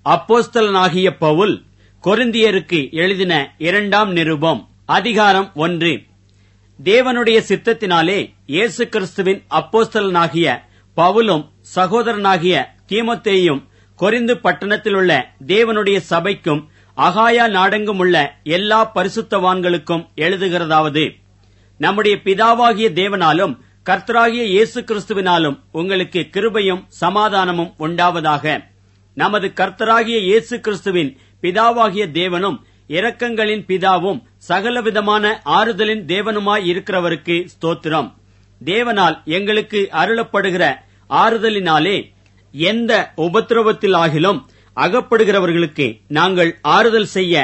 அப்போஸ்தலனாகிய பவுல் கொரிந்தியருக்கு எழுதின இரண்டாம் நிருபம் அதிகாரம் ஒன்று தேவனுடைய சித்தத்தினாலே இயேசு கிறிஸ்துவின் அப்போஸ்தலனாகிய பவுலும் சகோதரனாகிய தீமோத்தேயும் கொரிந்து பட்டணத்திலுள்ள தேவனுடைய சபைக்கும் அகாயா நாடெங்கும் உள்ள எல்லா பரிசுத்தவான்களுக்கும் எழுதுகிறதாவது நம்முடைய பிதாவாகிய தேவனாலும் கர்த்தராகிய இயேசு கிறிஸ்துவினாலும் உங்களுக்கு கிருபையும் சமாதானமும் உண்டாவதாக நமது கர்த்தராகிய இயேசு கிறிஸ்துவின் பிதாவாகிய தேவனும் இரக்கங்களின் பிதாவும் சகலவிதமான ஆறுதலின் தேவனுமாய் இருக்கிறவருக்கு ஸ்தோத்திரம் தேவனால் எங்களுக்கு அருளப்படுகிற ஆறுதலினாலே எந்த உபத்திரவத்திலாகிலும் அகப்படுகிறவர்களுக்கு நாங்கள் ஆறுதல் செய்ய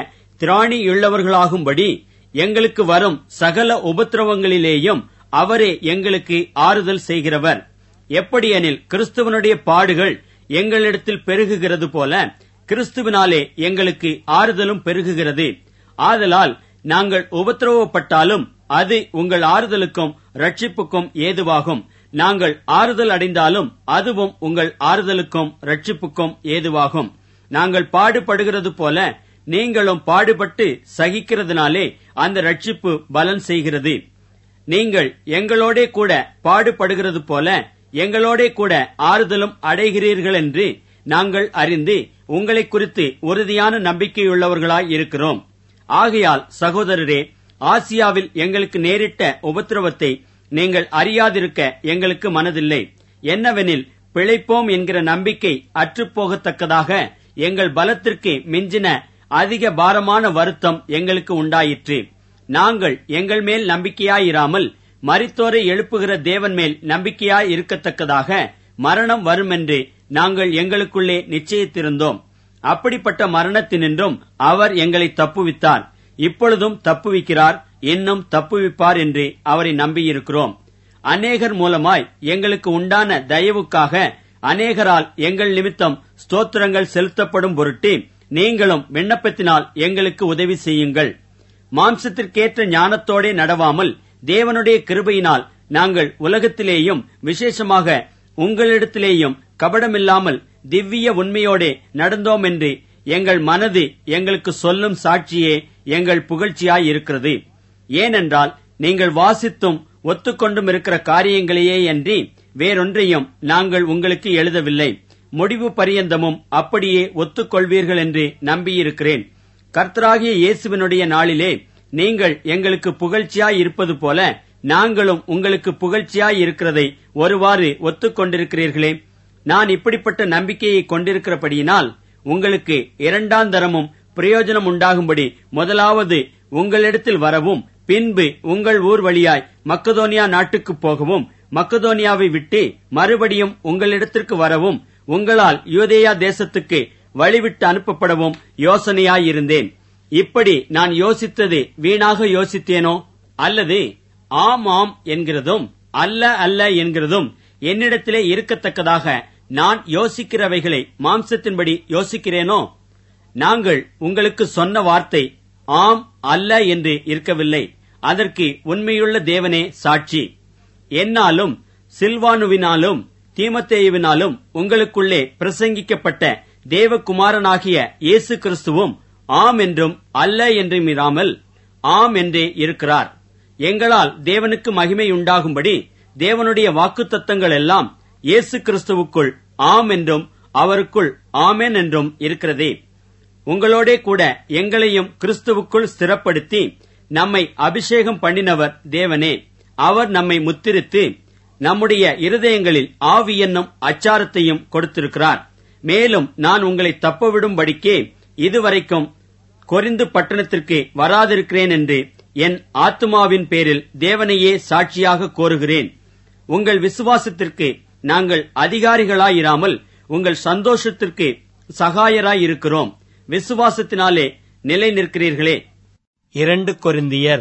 திராணியுள்ளவர்களாகும்படி எங்களுக்கு வரும் சகல உபத்திரவங்களிலேயும் அவரே எங்களுக்கு ஆறுதல் செய்கிறவர் எப்படியெனில் கிறிஸ்துவனுடைய பாடுகள் எங்களிடத்தில் பெருகுகிறது போல கிறிஸ்துவினாலே எங்களுக்கு ஆறுதலும் பெருகுகிறது ஆதலால் நாங்கள் உபத்திரவப்பட்டாலும் அது உங்கள் ஆறுதலுக்கும் ரட்சிப்புக்கும் ஏதுவாகும் நாங்கள் ஆறுதல் அடைந்தாலும் அதுவும் உங்கள் ஆறுதலுக்கும் ரட்சிப்புக்கும் ஏதுவாகும் நாங்கள் பாடுபடுகிறது போல நீங்களும் பாடுபட்டு சகிக்கிறதுனாலே அந்த ரட்சிப்பு பலன் செய்கிறது நீங்கள் எங்களோடே கூட பாடுபடுகிறது போல எங்களோடே கூட ஆறுதலும் அடைகிறீர்கள் என்று நாங்கள் அறிந்து உங்களை குறித்து உறுதியான நம்பிக்கையுள்ளவர்களாய் இருக்கிறோம் ஆகையால் சகோதரரே ஆசியாவில் எங்களுக்கு நேரிட்ட உபத்திரவத்தை நீங்கள் அறியாதிருக்க எங்களுக்கு மனதில்லை என்னவெனில் பிழைப்போம் என்கிற நம்பிக்கை அற்றுப்போகத்தக்கதாக எங்கள் பலத்திற்கு மிஞ்சின அதிக பாரமான வருத்தம் எங்களுக்கு உண்டாயிற்று நாங்கள் எங்கள் மேல் நம்பிக்கையாயிராமல் மரித்தோரை எழுப்புகிற தேவன் மேல் நம்பிக்கையாய் இருக்கத்தக்கதாக மரணம் வருமென்று நாங்கள் எங்களுக்குள்ளே நிச்சயித்திருந்தோம் அப்படிப்பட்ட மரணத்தினின்றும் அவர் எங்களை தப்புவித்தார் இப்பொழுதும் தப்புவிக்கிறார் இன்னும் தப்புவிப்பார் என்று அவரை நம்பியிருக்கிறோம் அநேகர் மூலமாய் எங்களுக்கு உண்டான தயவுக்காக அநேகரால் எங்கள் நிமித்தம் ஸ்தோத்திரங்கள் செலுத்தப்படும் பொருட்டு நீங்களும் விண்ணப்பத்தினால் எங்களுக்கு உதவி செய்யுங்கள் மாம்சத்திற்கேற்ற ஞானத்தோடே நடவாமல் தேவனுடைய கிருபையினால் நாங்கள் உலகத்திலேயும் விசேஷமாக உங்களிடத்திலேயும் கபடமில்லாமல் திவ்ய உண்மையோடே நடந்தோம் என்று எங்கள் மனது எங்களுக்கு சொல்லும் சாட்சியே எங்கள் புகழ்ச்சியாய் இருக்கிறது ஏனென்றால் நீங்கள் வாசித்தும் ஒத்துக்கொண்டும் இருக்கிற காரியங்களையே அன்றி வேறொன்றையும் நாங்கள் உங்களுக்கு எழுதவில்லை முடிவு பரியந்தமும் அப்படியே ஒத்துக்கொள்வீர்கள் என்று நம்பியிருக்கிறேன் கர்த்தராகிய இயேசுவினுடைய நாளிலே நீங்கள் எங்களுக்கு புகழ்ச்சியாய் இருப்பது போல நாங்களும் உங்களுக்கு புகழ்ச்சியாய் இருக்கிறதை ஒருவாறு ஒத்துக்கொண்டிருக்கிறீர்களே நான் இப்படிப்பட்ட நம்பிக்கையை கொண்டிருக்கிறபடியினால் உங்களுக்கு இரண்டாம் தரமும் பிரயோஜனம் உண்டாகும்படி முதலாவது உங்களிடத்தில் வரவும் பின்பு உங்கள் ஊர் வழியாய் மக்கதோனியா நாட்டுக்கு போகவும் மக்கதோனியாவை விட்டு மறுபடியும் உங்களிடத்திற்கு வரவும் உங்களால் யூதேயா தேசத்துக்கு வழிவிட்டு அனுப்பப்படவும் யோசனையாயிருந்தேன் இப்படி நான் யோசித்தது வீணாக யோசித்தேனோ அல்லது ஆம் ஆம் என்கிறதும் அல்ல அல்ல என்கிறதும் என்னிடத்திலே இருக்கத்தக்கதாக நான் யோசிக்கிறவைகளை மாம்சத்தின்படி யோசிக்கிறேனோ நாங்கள் உங்களுக்கு சொன்ன வார்த்தை ஆம் அல்ல என்று இருக்கவில்லை அதற்கு உண்மையுள்ள தேவனே சாட்சி என்னாலும் சில்வானுவினாலும் தீமத்தேயுவினாலும் உங்களுக்குள்ளே பிரசங்கிக்கப்பட்ட தேவகுமாரனாகிய இயேசு கிறிஸ்துவும் ஆம் என்றும் அல்ல என்றும் இராமல் ஆம் என்றே இருக்கிறார் எங்களால் தேவனுக்கு மகிமை உண்டாகும்படி தேவனுடைய வாக்குத்தத்தங்கள் எல்லாம் இயேசு கிறிஸ்துவுக்குள் ஆம் என்றும் அவருக்குள் ஆமென் என்றும் இருக்கிறதே உங்களோடே கூட எங்களையும் கிறிஸ்துவுக்குள் ஸ்திரப்படுத்தி நம்மை அபிஷேகம் பண்ணினவர் தேவனே அவர் நம்மை முத்திரித்து நம்முடைய இருதயங்களில் ஆவி என்னும் அச்சாரத்தையும் கொடுத்திருக்கிறார் மேலும் நான் உங்களை தப்பவிடும்படிக்கே இதுவரைக்கும் கொரிந்து பட்டணத்திற்கு வராதிருக்கிறேன் என்று என் ஆத்துமாவின் பேரில் தேவனையே சாட்சியாக கோருகிறேன் உங்கள் விசுவாசத்திற்கு நாங்கள் அதிகாரிகளாயிராமல் உங்கள் சந்தோஷத்திற்கு சகாயராயிருக்கிறோம் விசுவாசத்தினாலே நிலை நிற்கிறீர்களே இரண்டு கொரிந்தியர்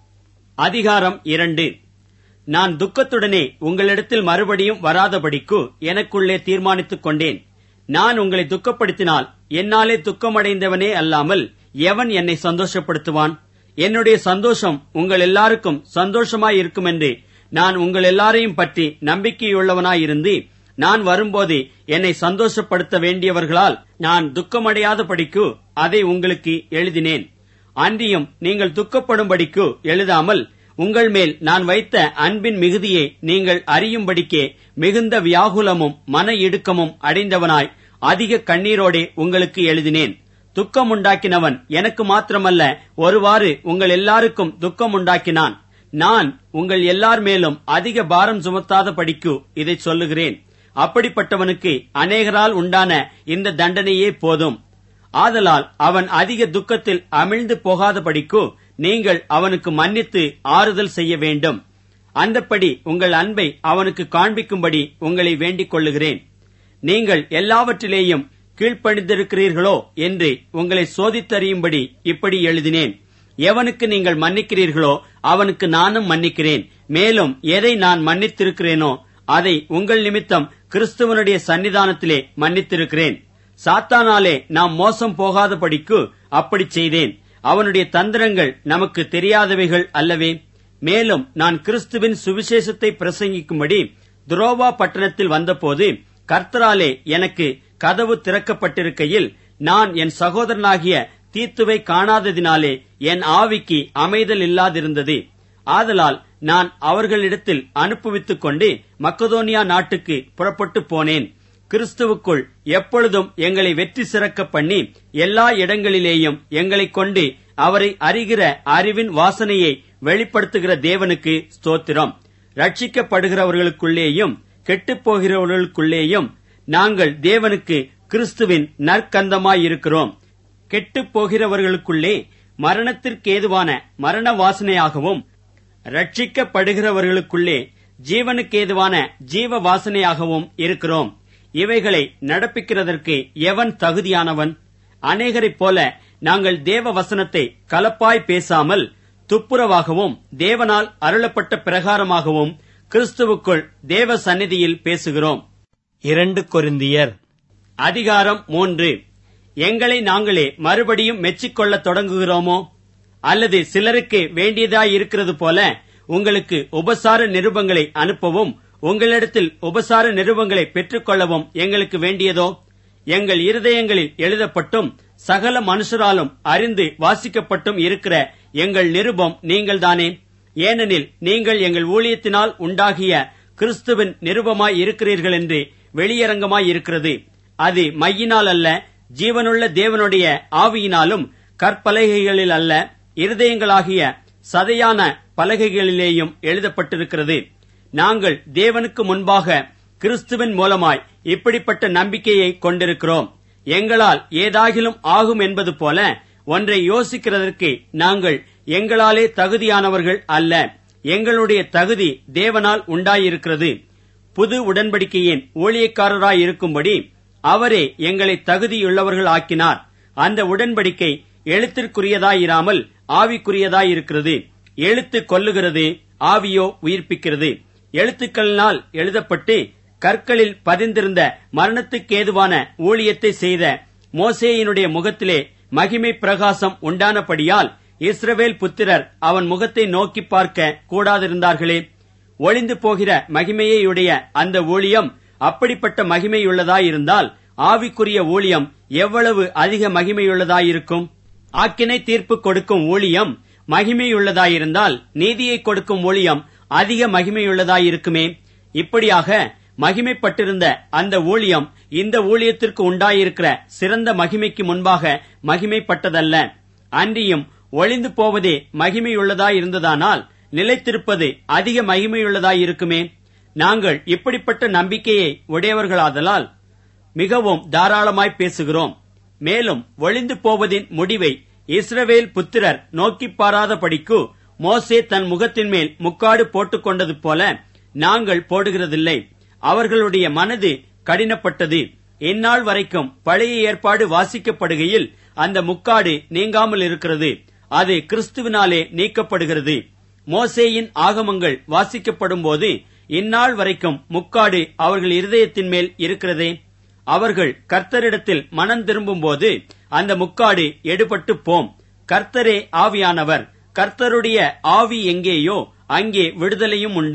அதிகாரம் இரண்டு நான் துக்கத்துடனே உங்களிடத்தில் மறுபடியும் வராதபடிக்கு எனக்குள்ளே தீர்மானித்துக் கொண்டேன் நான் உங்களை துக்கப்படுத்தினால் என்னாலே துக்கமடைந்தவனே அல்லாமல் எவன் என்னை சந்தோஷப்படுத்துவான் என்னுடைய சந்தோஷம் உங்கள் எல்லாருக்கும் சந்தோஷமாயிருக்கும் என்று நான் உங்கள் எல்லாரையும் பற்றி நம்பிக்கையுள்ளவனாயிருந்து நான் வரும்போது என்னை சந்தோஷப்படுத்த வேண்டியவர்களால் நான் துக்கமடையாத படிக்கு அதை உங்களுக்கு எழுதினேன் அன்றியும் நீங்கள் துக்கப்படும்படிக்கு எழுதாமல் உங்கள் மேல் நான் வைத்த அன்பின் மிகுதியை நீங்கள் அறியும்படிக்கே மிகுந்த வியாகுலமும் மன இடுக்கமும் அடைந்தவனாய் அதிக கண்ணீரோடே உங்களுக்கு எழுதினேன் துக்கம் உண்டாக்கினவன் எனக்கு மாத்திரமல்ல ஒருவாறு உங்கள் எல்லாருக்கும் துக்கம் உண்டாக்கினான் நான் உங்கள் எல்லார் மேலும் அதிக பாரம் சுமத்தாத படிக்கு இதை சொல்லுகிறேன் அப்படிப்பட்டவனுக்கு அநேகரால் உண்டான இந்த தண்டனையே போதும் ஆதலால் அவன் அதிக துக்கத்தில் அமிழ்ந்து போகாத படிக்கு நீங்கள் அவனுக்கு மன்னித்து ஆறுதல் செய்ய வேண்டும் அந்தப்படி உங்கள் அன்பை அவனுக்கு காண்பிக்கும்படி உங்களை வேண்டிக் கொள்ளுகிறேன் நீங்கள் எல்லாவற்றிலேயும் கீழ்ப்பணிந்திருக்கிறீர்களோ என்று உங்களை சோதித்தறியும்படி இப்படி எழுதினேன் எவனுக்கு நீங்கள் மன்னிக்கிறீர்களோ அவனுக்கு நானும் மன்னிக்கிறேன் மேலும் எதை நான் மன்னித்திருக்கிறேனோ அதை உங்கள் நிமித்தம் கிறிஸ்துவனுடைய சன்னிதானத்திலே மன்னித்திருக்கிறேன் சாத்தானாலே நாம் மோசம் போகாதபடிக்கு அப்படி செய்தேன் அவனுடைய தந்திரங்கள் நமக்கு தெரியாதவைகள் அல்லவே மேலும் நான் கிறிஸ்துவின் சுவிசேஷத்தை பிரசங்கிக்கும்படி துரோவா பட்டணத்தில் வந்தபோது கர்த்தராலே எனக்கு கதவு திறக்கப்பட்டிருக்கையில் நான் என் சகோதரனாகிய தீத்துவை காணாததினாலே என் ஆவிக்கு அமைதல் இல்லாதிருந்தது ஆதலால் நான் அவர்களிடத்தில் அனுப்புவித்துக் கொண்டு மக்கதோனியா நாட்டுக்கு புறப்பட்டு போனேன் கிறிஸ்துவுக்குள் எப்பொழுதும் எங்களை வெற்றி சிறக்க பண்ணி எல்லா இடங்களிலேயும் எங்களைக் கொண்டு அவரை அறிகிற அறிவின் வாசனையை வெளிப்படுத்துகிற தேவனுக்கு ஸ்தோத்திரம் ரட்சிக்கப்படுகிறவர்களுக்குள்ளேயும் கெட்டுப்போகிறவர்களுக்குள்ளேயும் நாங்கள் தேவனுக்கு கிறிஸ்துவின் நற்கந்தமாயிருக்கிறோம் கெட்டுப் போகிறவர்களுக்குள்ளே மரணத்திற்கேதுவான மரண வாசனையாகவும் ரட்சிக்கப்படுகிறவர்களுக்குள்ளே ஜீவனுக்கேதுவான ஜீவ வாசனையாகவும் இருக்கிறோம் இவைகளை நடப்பிக்கிறதற்கு எவன் தகுதியானவன் அநேகரைப் போல நாங்கள் தேவ வசனத்தை கலப்பாய் பேசாமல் துப்புரவாகவும் தேவனால் அருளப்பட்ட பிரகாரமாகவும் கிறிஸ்துவுக்குள் தேவ சந்நிதியில் பேசுகிறோம் இரண்டு கொரிந்தியர் அதிகாரம் மூன்று எங்களை நாங்களே மறுபடியும் மெச்சிக்கொள்ளத் தொடங்குகிறோமோ அல்லது சிலருக்கு வேண்டியதாயிருக்கிறது போல உங்களுக்கு உபசார நிருபங்களை அனுப்பவும் உங்களிடத்தில் உபசார நிருபங்களை பெற்றுக்கொள்ளவும் எங்களுக்கு வேண்டியதோ எங்கள் இருதயங்களில் எழுதப்பட்டும் சகல மனுஷராலும் அறிந்து வாசிக்கப்பட்டும் இருக்கிற எங்கள் நிருபம் நீங்கள்தானே ஏனெனில் நீங்கள் எங்கள் ஊழியத்தினால் உண்டாகிய கிறிஸ்துவின் நிருபமாய் இருக்கிறீர்கள் என்று வெளியரங்கமாய் இருக்கிறது அது மையினால் அல்ல ஜீவனுள்ள தேவனுடைய ஆவியினாலும் கற்பலகைகளில் அல்ல இருதயங்களாகிய சதையான பலகைகளிலேயும் எழுதப்பட்டிருக்கிறது நாங்கள் தேவனுக்கு முன்பாக கிறிஸ்துவின் மூலமாய் இப்படிப்பட்ட நம்பிக்கையை கொண்டிருக்கிறோம் எங்களால் ஏதாகிலும் ஆகும் என்பது போல ஒன்றை யோசிக்கிறதற்கு நாங்கள் எங்களாலே தகுதியானவர்கள் அல்ல எங்களுடைய தகுதி தேவனால் உண்டாயிருக்கிறது புது உடன்படிக்கையின் ஊழியக்காரராயிருக்கும்படி அவரே எங்களை தகுதியுள்ளவர்கள் ஆக்கினார் அந்த உடன்படிக்கை எழுத்திற்குரியதாயிராமல் ஆவிக்குரியதாயிருக்கிறது எழுத்து கொல்லுகிறது ஆவியோ உயிர்ப்பிக்கிறது எழுத்துக்களினால் எழுதப்பட்டு கற்களில் பதிந்திருந்த மரணத்துக்கேதுவான ஊழியத்தை செய்த மோசேயினுடைய முகத்திலே மகிமை பிரகாசம் உண்டானபடியால் இஸ்ரவேல் புத்திரர் அவன் முகத்தை நோக்கி பார்க்க கூடாதிருந்தார்களே ஒளிந்து போகிற மகிமையுடைய அந்த ஊழியம் அப்படிப்பட்ட மகிமையுள்ளதாயிருந்தால் ஆவிக்குரிய ஊழியம் எவ்வளவு அதிக மகிமையுள்ளதாயிருக்கும் ஆக்கினை தீர்ப்பு கொடுக்கும் ஊழியம் மகிமையுள்ளதாயிருந்தால் நீதியை கொடுக்கும் ஊழியம் அதிக மகிமையுள்ளதாயிருக்குமே இப்படியாக மகிமைப்பட்டிருந்த அந்த ஊழியம் இந்த ஊழியத்திற்கு உண்டாயிருக்கிற சிறந்த மகிமைக்கு முன்பாக மகிமைப்பட்டதல்ல அன்றியும் ஒளிந்து போவதே மகிமையுள்ளதாயிருந்ததானால் நிலைத்திருப்பது அதிக மகிமையுள்ளதாயிருக்குமே நாங்கள் இப்படிப்பட்ட நம்பிக்கையை உடையவர்களாதலால் மிகவும் தாராளமாய் பேசுகிறோம் மேலும் ஒளிந்து போவதின் முடிவை இஸ்ரவேல் புத்திரர் நோக்கி பாராதபடிக்கு மோசே தன் முகத்தின் மேல் முக்காடு போட்டுக் கொண்டது போல நாங்கள் போடுகிறதில்லை அவர்களுடைய மனது கடினப்பட்டது இந்நாள் வரைக்கும் பழைய ஏற்பாடு வாசிக்கப்படுகையில் அந்த முக்காடு நீங்காமல் இருக்கிறது அது கிறிஸ்துவினாலே நீக்கப்படுகிறது மோசேயின் ஆகமங்கள் வாசிக்கப்படும் போது இந்நாள் வரைக்கும் முக்காடு அவர்கள் இருதயத்தின் மேல் இருக்கிறதே அவர்கள் கர்த்தரிடத்தில் மனம் திரும்பும் போது அந்த முக்காடு எடுபட்டு போம் கர்த்தரே ஆவியானவர் கர்த்தருடைய ஆவி எங்கேயோ அங்கே விடுதலையும் உண்டு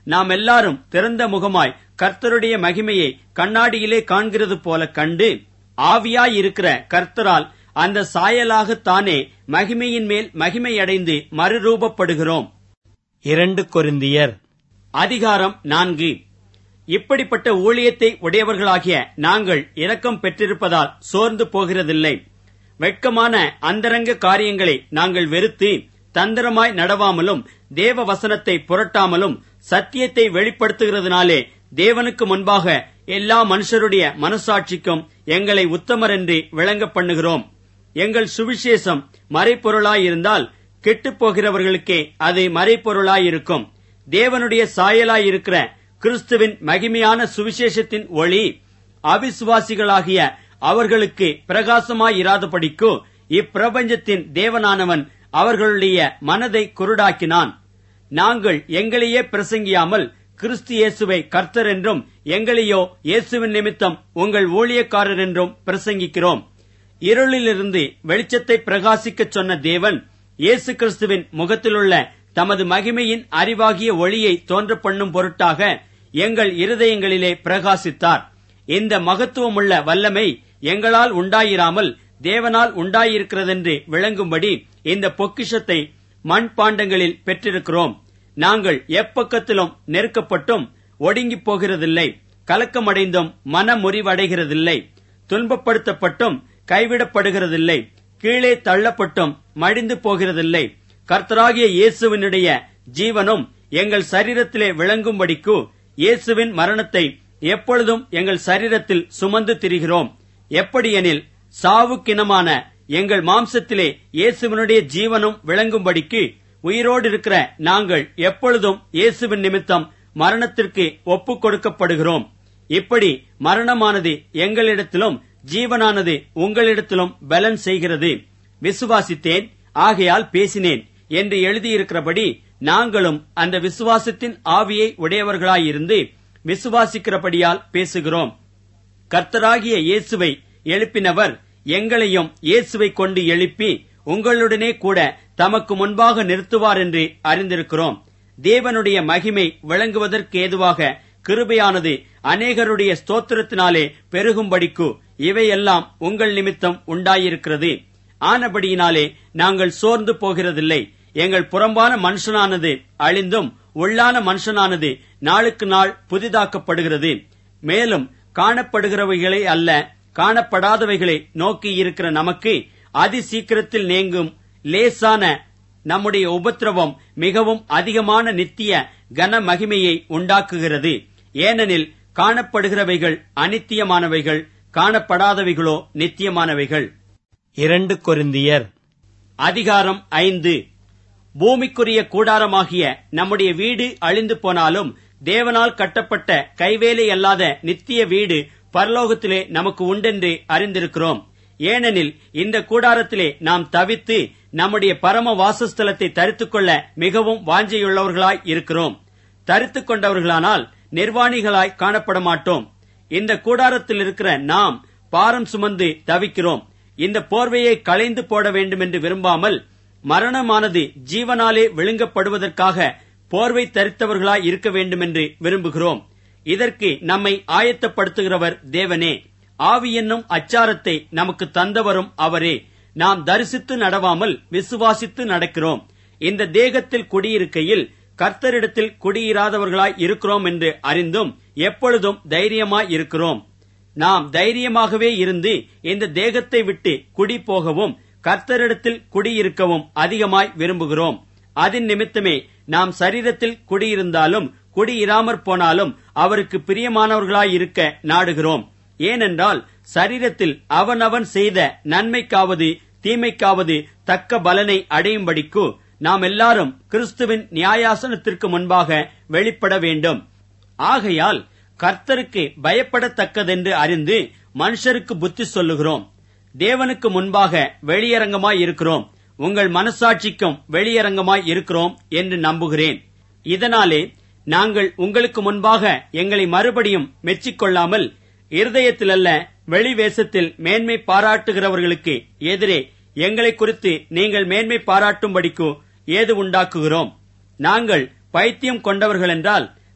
நாம் எல்லாரும் திறந்த முகமாய் கர்த்தருடைய மகிமையை கண்ணாடியிலே காண்கிறது போல கண்டு ஆவியாயிருக்கிற கர்த்தரால் அந்த சாயலாகத்தானே மகிமையின் மேல் மகிமையடைந்து மறுரூபப்படுகிறோம் இரண்டு கொரிந்தியர் அதிகாரம் நான்கு இப்படிப்பட்ட ஊழியத்தை உடையவர்களாகிய நாங்கள் இரக்கம் பெற்றிருப்பதால் சோர்ந்து போகிறதில்லை வெட்கமான அந்தரங்க காரியங்களை நாங்கள் வெறுத்து தந்திரமாய் நடவாமலும் தேவ வசனத்தை புரட்டாமலும் சத்தியத்தை வெளிப்படுத்துகிறதுனாலே தேவனுக்கு முன்பாக எல்லா மனுஷருடைய மனசாட்சிக்கும் எங்களை உத்தமர் என்று விளங்க பண்ணுகிறோம் எங்கள் சுவிசேஷம் மறைப்பொருளாயிருந்தால் கெட்டுப் போகிறவர்களுக்கே அது மறைப்பொருளாயிருக்கும் தேவனுடைய சாயலாயிருக்கிற கிறிஸ்துவின் மகிமையான சுவிசேஷத்தின் ஒளி அவிசுவாசிகளாகிய அவர்களுக்கு பிரகாசமாயிராதபடிக்கு இப்பிரபஞ்சத்தின் தேவனானவன் அவர்களுடைய மனதை குருடாக்கினான் நாங்கள் எங்களையே பிரசங்கியாமல் கிறிஸ்து இயேசுவை கர்த்தர் என்றும் எங்களையோ இயேசுவின் நிமித்தம் உங்கள் ஊழியக்காரர் என்றும் பிரசங்கிக்கிறோம் இருளிலிருந்து வெளிச்சத்தை பிரகாசிக்கச் சொன்ன தேவன் இயேசு கிறிஸ்துவின் முகத்திலுள்ள தமது மகிமையின் அறிவாகிய ஒளியை தோன்ற பண்ணும் பொருட்டாக எங்கள் இருதயங்களிலே பிரகாசித்தார் இந்த மகத்துவமுள்ள வல்லமை எங்களால் உண்டாயிராமல் தேவனால் உண்டாயிருக்கிறதென்று விளங்கும்படி இந்த பொக்கிஷத்தை மண்பாண்டங்களில் பெற்றிருக்கிறோம் நாங்கள் எப்பக்கத்திலும் நெருக்கப்பட்டும் ஒடுங்கிப் போகிறதில்லை கலக்கமடைந்தும் மனமுறிவடைகிறதில்லை துன்பப்படுத்தப்பட்டும் கைவிடப்படுகிறதில்லை கீழே தள்ளப்பட்டும் மடிந்து போகிறதில்லை கர்த்தராகிய இயேசுவினுடைய ஜீவனும் எங்கள் சரீரத்திலே விளங்கும்படிக்கு இயேசுவின் மரணத்தை எப்பொழுதும் எங்கள் சரீரத்தில் சுமந்து திரிகிறோம் எப்படியெனில் சாவுக்கினமான எங்கள் மாம்சத்திலே இயேசுவினுடைய ஜீவனும் விளங்கும்படிக்கு உயிரோடு இருக்கிற நாங்கள் எப்பொழுதும் இயேசுவின் நிமித்தம் மரணத்திற்கு ஒப்புக் கொடுக்கப்படுகிறோம் இப்படி மரணமானது எங்களிடத்திலும் ஜீவனானது உங்களிடத்திலும் பலன் செய்கிறது விசுவாசித்தேன் ஆகையால் பேசினேன் என்று எழுதியிருக்கிறபடி நாங்களும் அந்த விசுவாசத்தின் ஆவியை உடையவர்களாயிருந்து விசுவாசிக்கிறபடியால் பேசுகிறோம் கர்த்தராகிய இயேசுவை எழுப்பினவர் எங்களையும் இயேசுவை கொண்டு எழுப்பி உங்களுடனே கூட தமக்கு முன்பாக நிறுத்துவார் என்று அறிந்திருக்கிறோம் தேவனுடைய மகிமை விளங்குவதற்கு ஏதுவாக கிருபையானது அநேகருடைய ஸ்தோத்திரத்தினாலே பெருகும்படிக்கு இவையெல்லாம் உங்கள் நிமித்தம் உண்டாயிருக்கிறது ஆனபடியினாலே நாங்கள் சோர்ந்து போகிறதில்லை எங்கள் புறம்பான மனுஷனானது அழிந்தும் உள்ளான மனுஷனானது நாளுக்கு நாள் புதிதாக்கப்படுகிறது மேலும் காணப்படுகிறவைகளை அல்ல காணப்படாதவைகளை நோக்கி இருக்கிற நமக்கு அதி சீக்கிரத்தில் நீங்கும் லேசான நம்முடைய உபத்திரவம் மிகவும் அதிகமான நித்திய கன மகிமையை உண்டாக்குகிறது ஏனெனில் காணப்படுகிறவைகள் அனித்தியமானவைகள் காணப்படாதவைகளோ நித்தியமானவைகள் இரண்டு கொரிந்தியர் அதிகாரம் ஐந்து பூமிக்குரிய கூடாரமாகிய நம்முடைய வீடு அழிந்து போனாலும் தேவனால் கட்டப்பட்ட கைவேலை அல்லாத நித்திய வீடு பரலோகத்திலே நமக்கு உண்டென்று அறிந்திருக்கிறோம் ஏனெனில் இந்த கூடாரத்திலே நாம் தவித்து நம்முடைய பரம வாசஸ்தலத்தை தரித்துக் கொள்ள மிகவும் வாஞ்சையுள்ளவர்களாய் இருக்கிறோம் தரித்துக் கொண்டவர்களானால் நிர்வாணிகளாய் காணப்பட மாட்டோம் இந்த கூடாரத்தில் இருக்கிற நாம் பாரம் சுமந்து தவிக்கிறோம் இந்த போர்வையை களைந்து போட வேண்டும் என்று விரும்பாமல் மரணமானது ஜீவனாலே விழுங்கப்படுவதற்காக போர்வை தரித்தவர்களாய் இருக்க வேண்டும் என்று விரும்புகிறோம் இதற்கு நம்மை ஆயத்தப்படுத்துகிறவர் தேவனே ஆவி என்னும் அச்சாரத்தை நமக்கு தந்தவரும் அவரே நாம் தரிசித்து நடவாமல் விசுவாசித்து நடக்கிறோம் இந்த தேகத்தில் குடியிருக்கையில் கர்த்தரிடத்தில் குடியிராதவர்களாய் இருக்கிறோம் என்று அறிந்தும் எப்பொழுதும் தைரியமாய் இருக்கிறோம் நாம் தைரியமாகவே இருந்து இந்த தேகத்தை விட்டு குடி போகவும் கர்த்தரிடத்தில் குடியிருக்கவும் அதிகமாய் விரும்புகிறோம் அதன் நிமித்தமே நாம் சரீரத்தில் குடியிருந்தாலும் குடியிராமற் போனாலும் அவருக்கு பிரியமானவர்களாயிருக்க நாடுகிறோம் ஏனென்றால் சரீரத்தில் அவனவன் செய்த நன்மைக்காவது தீமைக்காவது தக்க பலனை அடையும்படிக்கு நாம் எல்லாரும் கிறிஸ்துவின் நியாயாசனத்திற்கு முன்பாக வெளிப்பட வேண்டும் ஆகையால் கர்த்தருக்கு பயப்படத்தக்கதென்று அறிந்து மனுஷருக்கு புத்தி சொல்லுகிறோம் தேவனுக்கு முன்பாக வெளியரங்கமாய் இருக்கிறோம் உங்கள் மனசாட்சிக்கும் வெளியரங்கமாய் இருக்கிறோம் என்று நம்புகிறேன் இதனாலே நாங்கள் உங்களுக்கு முன்பாக எங்களை மறுபடியும் மெச்சிக்கொள்ளாமல் இருதயத்திலல்ல வெளிவேசத்தில் மேன்மை பாராட்டுகிறவர்களுக்கு எதிரே எங்களை குறித்து நீங்கள் மேன்மை பாராட்டும்படிக்கு ஏது உண்டாக்குகிறோம் நாங்கள் பைத்தியம் கொண்டவர்கள் என்றால்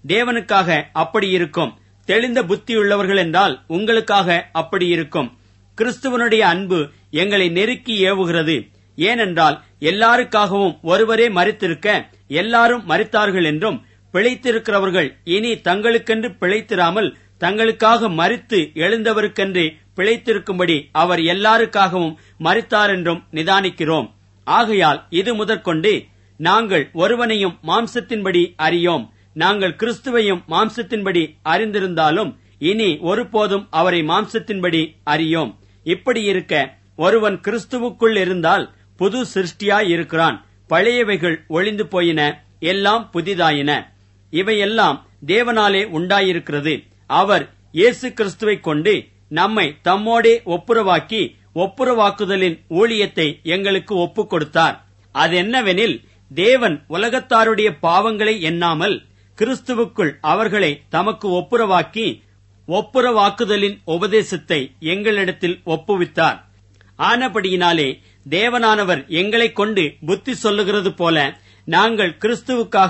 தேவனுக்காக அப்படி இருக்கும் தெளிந்த புத்தியுள்ளவர்கள் என்றால் உங்களுக்காக அப்படி இருக்கும் கிறிஸ்துவனுடைய அன்பு எங்களை நெருக்கி ஏவுகிறது ஏனென்றால் எல்லாருக்காகவும் ஒருவரே மறித்திருக்க எல்லாரும் மறித்தார்கள் என்றும் பிழைத்திருக்கிறவர்கள் இனி தங்களுக்கென்று பிழைத்திராமல் தங்களுக்காக மறித்து எழுந்தவருக்கென்று பிழைத்திருக்கும்படி அவர் எல்லாருக்காகவும் மறித்தார் என்றும் நிதானிக்கிறோம் ஆகையால் இது முதற்கொண்டு நாங்கள் ஒருவனையும் மாம்சத்தின்படி அறியோம் நாங்கள் கிறிஸ்துவையும் மாம்சத்தின்படி அறிந்திருந்தாலும் இனி ஒருபோதும் அவரை மாம்சத்தின்படி அறியோம் இப்படி இருக்க ஒருவன் கிறிஸ்துவுக்குள் இருந்தால் புது சிருஷ்டியாய் இருக்கிறான் பழையவைகள் ஒளிந்து போயின எல்லாம் புதிதாயின இவையெல்லாம் தேவனாலே உண்டாயிருக்கிறது அவர் இயேசு கிறிஸ்துவை கொண்டு நம்மை தம்மோடே ஒப்புரவாக்கி ஒப்புரவாக்குதலின் ஊழியத்தை எங்களுக்கு ஒப்புக் கொடுத்தார் அது என்னவெனில் தேவன் உலகத்தாருடைய பாவங்களை எண்ணாமல் கிறிஸ்துவுக்குள் அவர்களை தமக்கு ஒப்புரவாக்கி ஒப்புரவாக்குதலின் உபதேசத்தை எங்களிடத்தில் ஒப்புவித்தார் ஆனபடியினாலே தேவனானவர் எங்களைக் கொண்டு புத்தி சொல்லுகிறது போல நாங்கள் கிறிஸ்துவுக்காக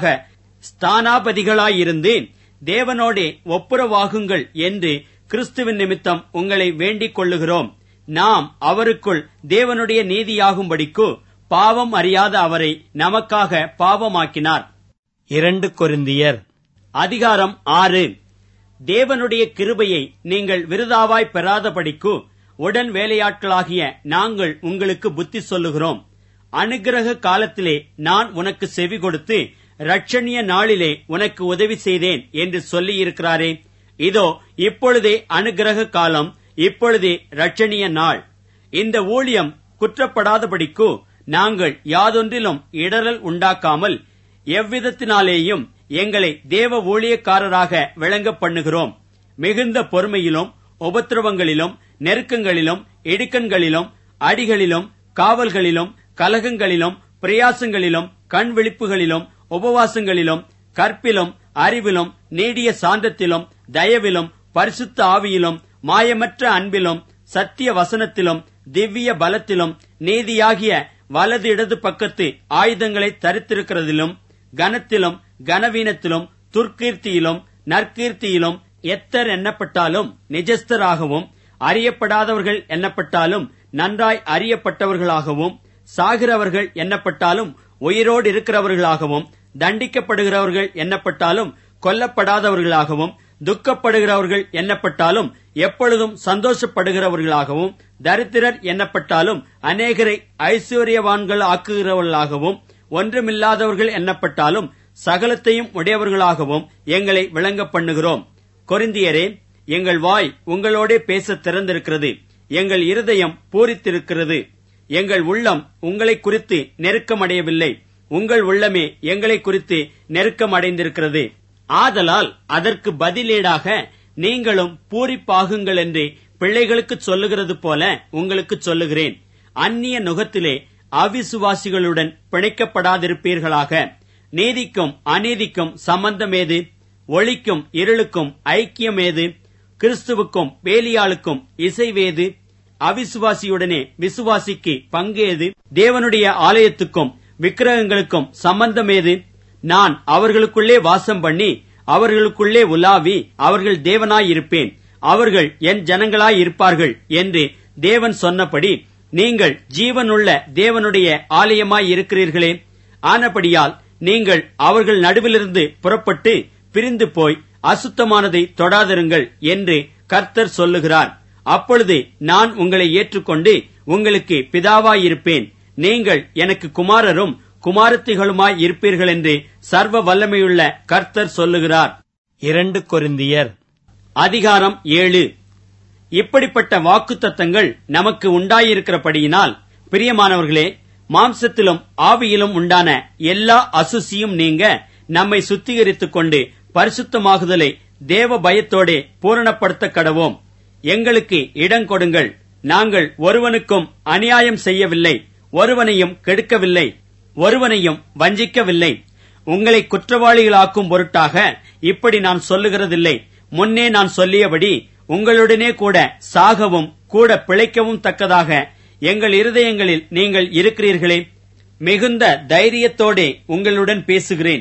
ஸ்தானாபதிகளாயிருந்து தேவனோடே ஒப்புரவாகுங்கள் என்று கிறிஸ்துவின் நிமித்தம் உங்களை வேண்டிக் கொள்ளுகிறோம் நாம் அவருக்குள் தேவனுடைய நீதியாகும்படிக்கு பாவம் அறியாத அவரை நமக்காக பாவமாக்கினார் இரண்டு கொரிந்தியர் அதிகாரம் ஆறு தேவனுடைய கிருபையை நீங்கள் விருதாவாய் பெறாதபடிக்கு உடன் வேலையாட்களாகிய நாங்கள் உங்களுக்கு புத்தி சொல்லுகிறோம் அனுக்கிரக காலத்திலே நான் உனக்கு செவி கொடுத்து ரட்சணிய நாளிலே உனக்கு உதவி செய்தேன் என்று சொல்லியிருக்கிறாரே இதோ இப்பொழுதே அனுக்கிரக காலம் இப்பொழுதே ரட்சணிய நாள் இந்த ஊழியம் குற்றப்படாதபடிக்கு நாங்கள் யாதொன்றிலும் இடரல் உண்டாக்காமல் எவ்விதத்தினாலேயும் எங்களை தேவ ஊழியக்காரராக விளங்க பண்ணுகிறோம் மிகுந்த பொறுமையிலும் உபத்திரவங்களிலும் நெருக்கங்களிலும் இடுக்கண்களிலும் அடிகளிலும் காவல்களிலும் கலகங்களிலும் பிரயாசங்களிலும் கண் விழிப்புகளிலும் உபவாசங்களிலும் கற்பிலும் அறிவிலும் நீடிய சாந்தத்திலும் தயவிலும் பரிசுத்த ஆவியிலும் மாயமற்ற அன்பிலும் சத்திய வசனத்திலும் திவ்ய பலத்திலும் நீதியாகிய வலது இடது பக்கத்து ஆயுதங்களை தரித்திருக்கிறதிலும் கனத்திலும் கனவீனத்திலும் துர்க்கீர்த்தியிலும் நற்கீர்த்தியிலும் எத்தர் எண்ணப்பட்டாலும் நிஜஸ்தராகவும் அறியப்படாதவர்கள் எண்ணப்பட்டாலும் நன்றாய் அறியப்பட்டவர்களாகவும் சாகிறவர்கள் எண்ணப்பட்டாலும் உயிரோடு இருக்கிறவர்களாகவும் தண்டிக்கப்படுகிறவர்கள் எண்ணப்பட்டாலும் கொல்லப்படாதவர்களாகவும் துக்கப்படுகிறவர்கள் எண்ணப்பட்டாலும் எப்பொழுதும் சந்தோஷப்படுகிறவர்களாகவும் தரித்திரர் எண்ணப்பட்டாலும் அநேகரை ஐஸ்வர்யவான்கள் ஆக்குகிறவர்களாகவும் ஒன்றுமில்லாதவர்கள் எண்ணப்பட்டாலும் சகலத்தையும் உடையவர்களாகவும் எங்களை விளங்க பண்ணுகிறோம் கொரிந்தியரே எங்கள் வாய் உங்களோடே பேச திறந்திருக்கிறது எங்கள் இருதயம் பூரித்திருக்கிறது எங்கள் உள்ளம் உங்களை குறித்து நெருக்கமடையவில்லை உங்கள் உள்ளமே எங்களை குறித்து நெருக்கமடைந்திருக்கிறது ஆதலால் அதற்கு பதிலீடாக நீங்களும் பூரிப்பாகுங்கள் என்று பிள்ளைகளுக்கு சொல்லுகிறது போல உங்களுக்கு சொல்லுகிறேன் அந்நிய நுகத்திலே அவிசுவாசிகளுடன் பிணைக்கப்படாதிருப்பீர்களாக நீதிக்கும் அநீதிக்கும் சம்பந்தமேது ஒளிக்கும் இருளுக்கும் ஐக்கியமேது கிறிஸ்துவுக்கும் பேலியாளுக்கும் இசைவேது அவிசுவாசியுடனே விசுவாசிக்கு பங்கேது தேவனுடைய ஆலயத்துக்கும் விக்கிரகங்களுக்கும் சம்பந்தமேது நான் அவர்களுக்குள்ளே வாசம் பண்ணி அவர்களுக்குள்ளே உலாவி அவர்கள் தேவனாயிருப்பேன் அவர்கள் என் ஜனங்களாயிருப்பார்கள் என்று தேவன் சொன்னபடி நீங்கள் ஜீவனுள்ள தேவனுடைய ஆலயமாய் இருக்கிறீர்களே ஆனபடியால் நீங்கள் அவர்கள் நடுவிலிருந்து புறப்பட்டு பிரிந்து போய் அசுத்தமானதை தொடாதிருங்கள் என்று கர்த்தர் சொல்லுகிறார் அப்பொழுது நான் உங்களை ஏற்றுக்கொண்டு உங்களுக்கு பிதாவாயிருப்பேன் நீங்கள் எனக்கு குமாரரும் குமாரத்திகளுமாய் இருப்பீர்கள் என்று சர்வ வல்லமையுள்ள கர்த்தர் சொல்லுகிறார் இரண்டு கொரிந்தியர் அதிகாரம் ஏழு இப்படிப்பட்ட வாக்குத்தத்தங்கள் நமக்கு உண்டாயிருக்கிறபடியினால் பிரியமானவர்களே மாம்சத்திலும் ஆவியிலும் உண்டான எல்லா அசுசியும் நீங்க நம்மை சுத்திகரித்துக் கொண்டு பரிசுத்தமாகுதலை தேவ பயத்தோடே பூரணப்படுத்த கடவோம் எங்களுக்கு இடம் கொடுங்கள் நாங்கள் ஒருவனுக்கும் அநியாயம் செய்யவில்லை ஒருவனையும் கெடுக்கவில்லை ஒருவனையும் வஞ்சிக்கவில்லை உங்களை குற்றவாளிகளாக்கும் பொருட்டாக இப்படி நான் சொல்லுகிறதில்லை முன்னே நான் சொல்லியபடி உங்களுடனே கூட சாகவும் கூட பிழைக்கவும் தக்கதாக எங்கள் இருதயங்களில் நீங்கள் இருக்கிறீர்களே மிகுந்த தைரியத்தோடே உங்களுடன் பேசுகிறேன்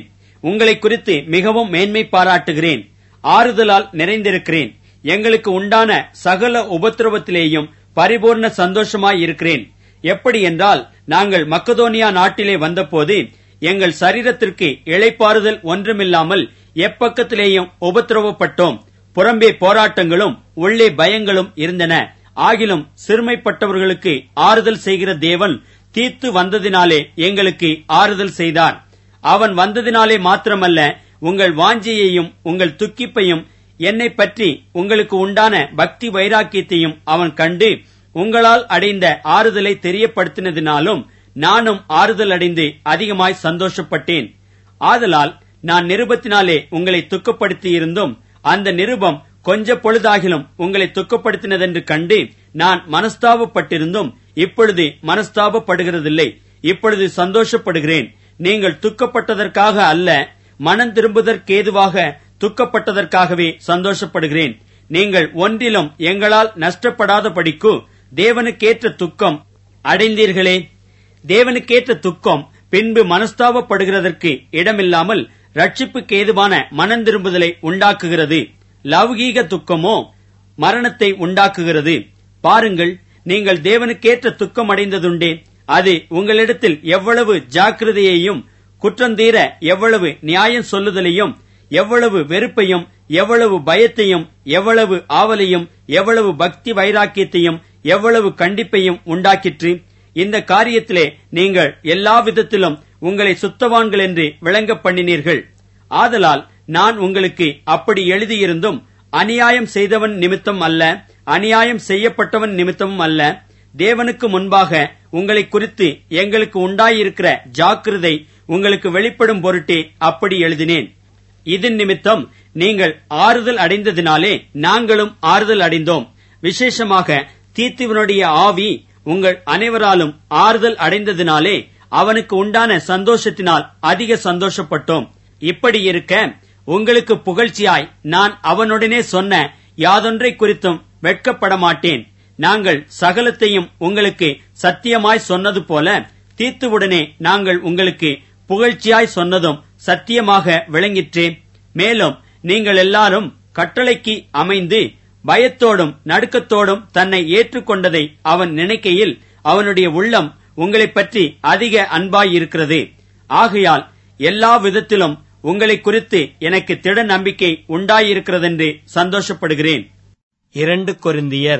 உங்களை குறித்து மிகவும் மேன்மை பாராட்டுகிறேன் ஆறுதலால் நிறைந்திருக்கிறேன் எங்களுக்கு உண்டான சகல உபத்திரவத்திலேயும் பரிபூர்ண சந்தோஷமாய் இருக்கிறேன் எப்படி என்றால் நாங்கள் மக்கதோனியா நாட்டிலே வந்தபோது எங்கள் சரீரத்திற்கு இளைப்பாறுதல் ஒன்றுமில்லாமல் எப்பக்கத்திலேயும் உபத்திரவப்பட்டோம் புறம்பே போராட்டங்களும் உள்ளே பயங்களும் இருந்தன ஆகிலும் சிறுமைப்பட்டவர்களுக்கு ஆறுதல் செய்கிற தேவன் தீத்து வந்ததினாலே எங்களுக்கு ஆறுதல் செய்தார் அவன் வந்ததினாலே மாத்திரமல்ல உங்கள் வாஞ்சியையும் உங்கள் துக்கிப்பையும் என்னை பற்றி உங்களுக்கு உண்டான பக்தி வைராக்கியத்தையும் அவன் கண்டு உங்களால் அடைந்த ஆறுதலை தெரியப்படுத்தினதினாலும் நானும் ஆறுதல் அடைந்து அதிகமாய் சந்தோஷப்பட்டேன் ஆதலால் நான் நிருபத்தினாலே உங்களை துக்கப்படுத்தி இருந்தும் அந்த நிருபம் கொஞ்ச பொழுதாகிலும் உங்களை துக்கப்படுத்தினதென்று கண்டு நான் மனஸ்தாபப்பட்டிருந்தும் இப்பொழுது மனஸ்தாபப்படுகிறதில்லை இப்பொழுது சந்தோஷப்படுகிறேன் நீங்கள் துக்கப்பட்டதற்காக அல்ல மனம் திரும்புதற்கேதுவாக துக்கப்பட்டதற்காகவே சந்தோஷப்படுகிறேன் நீங்கள் ஒன்றிலும் எங்களால் நஷ்டப்படாத படிக்கு தேவனுக்கேற்ற துக்கம் அடைந்தீர்களே தேவனுக்கேற்ற துக்கம் பின்பு மனஸ்தாபப்படுகிறதற்கு இடமில்லாமல் ரட்சிப்புக்கு ஏதுவான மனம் திரும்புதலை உண்டாக்குகிறது லௌகீக துக்கமோ மரணத்தை உண்டாக்குகிறது பாருங்கள் நீங்கள் தேவனுக்கேற்ற துக்கம் அடைந்ததுண்டே அது உங்களிடத்தில் எவ்வளவு ஜாக்கிரதையையும் குற்றந்தீர எவ்வளவு நியாயம் சொல்லுதலையும் எவ்வளவு வெறுப்பையும் எவ்வளவு பயத்தையும் எவ்வளவு ஆவலையும் எவ்வளவு பக்தி வைராக்கியத்தையும் எவ்வளவு கண்டிப்பையும் உண்டாக்கிற்று இந்த காரியத்திலே நீங்கள் எல்லா விதத்திலும் உங்களை சுத்தவான்கள் என்று விளங்க பண்ணினீர்கள் ஆதலால் நான் உங்களுக்கு அப்படி எழுதியிருந்தும் அநியாயம் செய்தவன் நிமித்தம் அல்ல அநியாயம் செய்யப்பட்டவன் நிமித்தமும் அல்ல தேவனுக்கு முன்பாக உங்களை குறித்து எங்களுக்கு உண்டாயிருக்கிற ஜாக்கிரதை உங்களுக்கு வெளிப்படும் பொருட்டே அப்படி எழுதினேன் இதன் நிமித்தம் நீங்கள் ஆறுதல் அடைந்ததினாலே நாங்களும் ஆறுதல் அடைந்தோம் விசேஷமாக தீத்துவனுடைய ஆவி உங்கள் அனைவராலும் ஆறுதல் அடைந்ததினாலே அவனுக்கு உண்டான சந்தோஷத்தினால் அதிக சந்தோஷப்பட்டோம் இப்படி இருக்க உங்களுக்கு புகழ்ச்சியாய் நான் அவனுடனே சொன்ன யாதொன்றை குறித்தும் வெட்கப்பட மாட்டேன் நாங்கள் சகலத்தையும் உங்களுக்கு சத்தியமாய் சொன்னது போல தீத்துவுடனே நாங்கள் உங்களுக்கு புகழ்ச்சியாய் சொன்னதும் சத்தியமாக விளங்கிற்றே மேலும் நீங்கள் எல்லாரும் கட்டளைக்கு அமைந்து பயத்தோடும் நடுக்கத்தோடும் தன்னை ஏற்றுக்கொண்டதை அவன் நினைக்கையில் அவனுடைய உள்ளம் உங்களைப் பற்றி அதிக அன்பாயிருக்கிறது ஆகையால் எல்லா விதத்திலும் உங்களை குறித்து எனக்கு திட நம்பிக்கை உண்டாயிருக்கிறதென்று சந்தோஷப்படுகிறேன் இரண்டு கொரிந்தியர்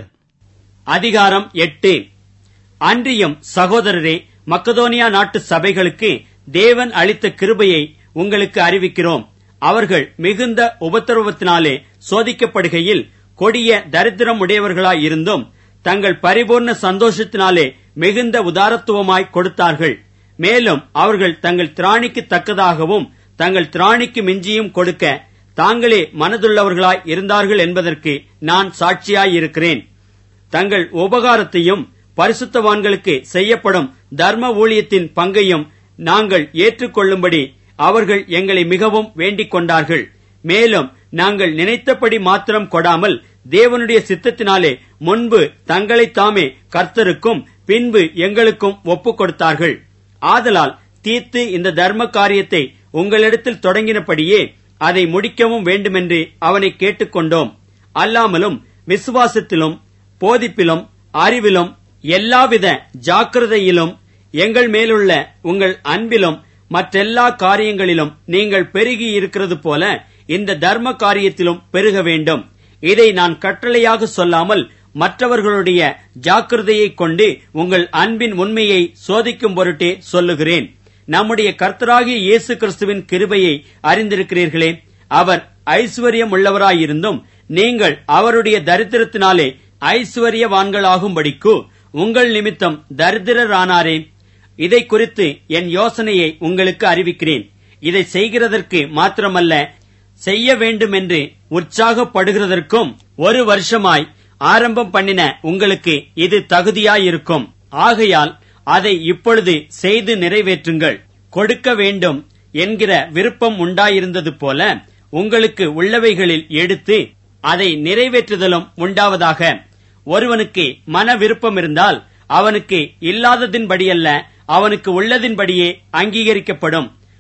அதிகாரம் எட்டு அன்றியும் சகோதரரே மக்கதோனியா நாட்டு சபைகளுக்கு தேவன் அளித்த கிருபையை உங்களுக்கு அறிவிக்கிறோம் அவர்கள் மிகுந்த உபத்திரவத்தினாலே சோதிக்கப்படுகையில் கொடிய தரித்திரம் உடையவர்களாயிருந்தும் தங்கள் பரிபூர்ண சந்தோஷத்தினாலே மிகுந்த உதாரத்துவமாய் கொடுத்தார்கள் மேலும் அவர்கள் தங்கள் திராணிக்கு தக்கதாகவும் தங்கள் திராணிக்கு மிஞ்சியும் கொடுக்க தாங்களே மனதுள்ளவர்களாய் இருந்தார்கள் என்பதற்கு நான் சாட்சியாயிருக்கிறேன் தங்கள் உபகாரத்தையும் பரிசுத்தவான்களுக்கு செய்யப்படும் தர்ம ஊழியத்தின் பங்கையும் நாங்கள் ஏற்றுக்கொள்ளும்படி அவர்கள் எங்களை மிகவும் வேண்டிக் கொண்டார்கள் மேலும் நாங்கள் நினைத்தபடி மாத்திரம் கொடாமல் தேவனுடைய சித்தத்தினாலே முன்பு தங்களை தாமே கர்த்தருக்கும் பின்பு எங்களுக்கும் ஒப்புக் கொடுத்தார்கள் ஆதலால் தீர்த்து இந்த தர்ம காரியத்தை உங்களிடத்தில் தொடங்கினபடியே அதை முடிக்கவும் வேண்டுமென்று அவனை கேட்டுக்கொண்டோம் அல்லாமலும் விசுவாசத்திலும் போதிப்பிலும் அறிவிலும் எல்லாவித ஜாக்கிரதையிலும் எங்கள் மேலுள்ள உங்கள் அன்பிலும் மற்றெல்லா காரியங்களிலும் நீங்கள் பெருகி இருக்கிறது போல இந்த தர்ம காரியத்திலும் பெருக வேண்டும் இதை நான் கட்டளையாக சொல்லாமல் மற்றவர்களுடைய ஜாக்கிரதையைக் கொண்டு உங்கள் அன்பின் உண்மையை சோதிக்கும் பொருட்டே சொல்லுகிறேன் நம்முடைய கர்த்தராகிய இயேசு கிறிஸ்துவின் கிருபையை அறிந்திருக்கிறீர்களே அவர் ஐஸ்வர்யம் உள்ளவராயிருந்தும் நீங்கள் அவருடைய தரித்திரத்தினாலே ஐஸ்வர்யவான்களாகும்படிக்கு உங்கள் நிமித்தம் தரித்திரரானாரே இதை குறித்து என் யோசனையை உங்களுக்கு அறிவிக்கிறேன் இதை செய்கிறதற்கு மாத்திரமல்ல செய்ய வேண்டுமென்று உற்சாகப்படுகிறதற்கும் ஒரு வருஷமாய் ஆரம்பம் பண்ணின உங்களுக்கு இது தகுதியாயிருக்கும் ஆகையால் அதை இப்பொழுது செய்து நிறைவேற்றுங்கள் கொடுக்க வேண்டும் என்கிற விருப்பம் உண்டாயிருந்தது போல உங்களுக்கு உள்ளவைகளில் எடுத்து அதை நிறைவேற்றுதலும் உண்டாவதாக ஒருவனுக்கு மன விருப்பம் இருந்தால் அவனுக்கு இல்லாததின்படியல்ல அவனுக்கு உள்ளதின்படியே அங்கீகரிக்கப்படும்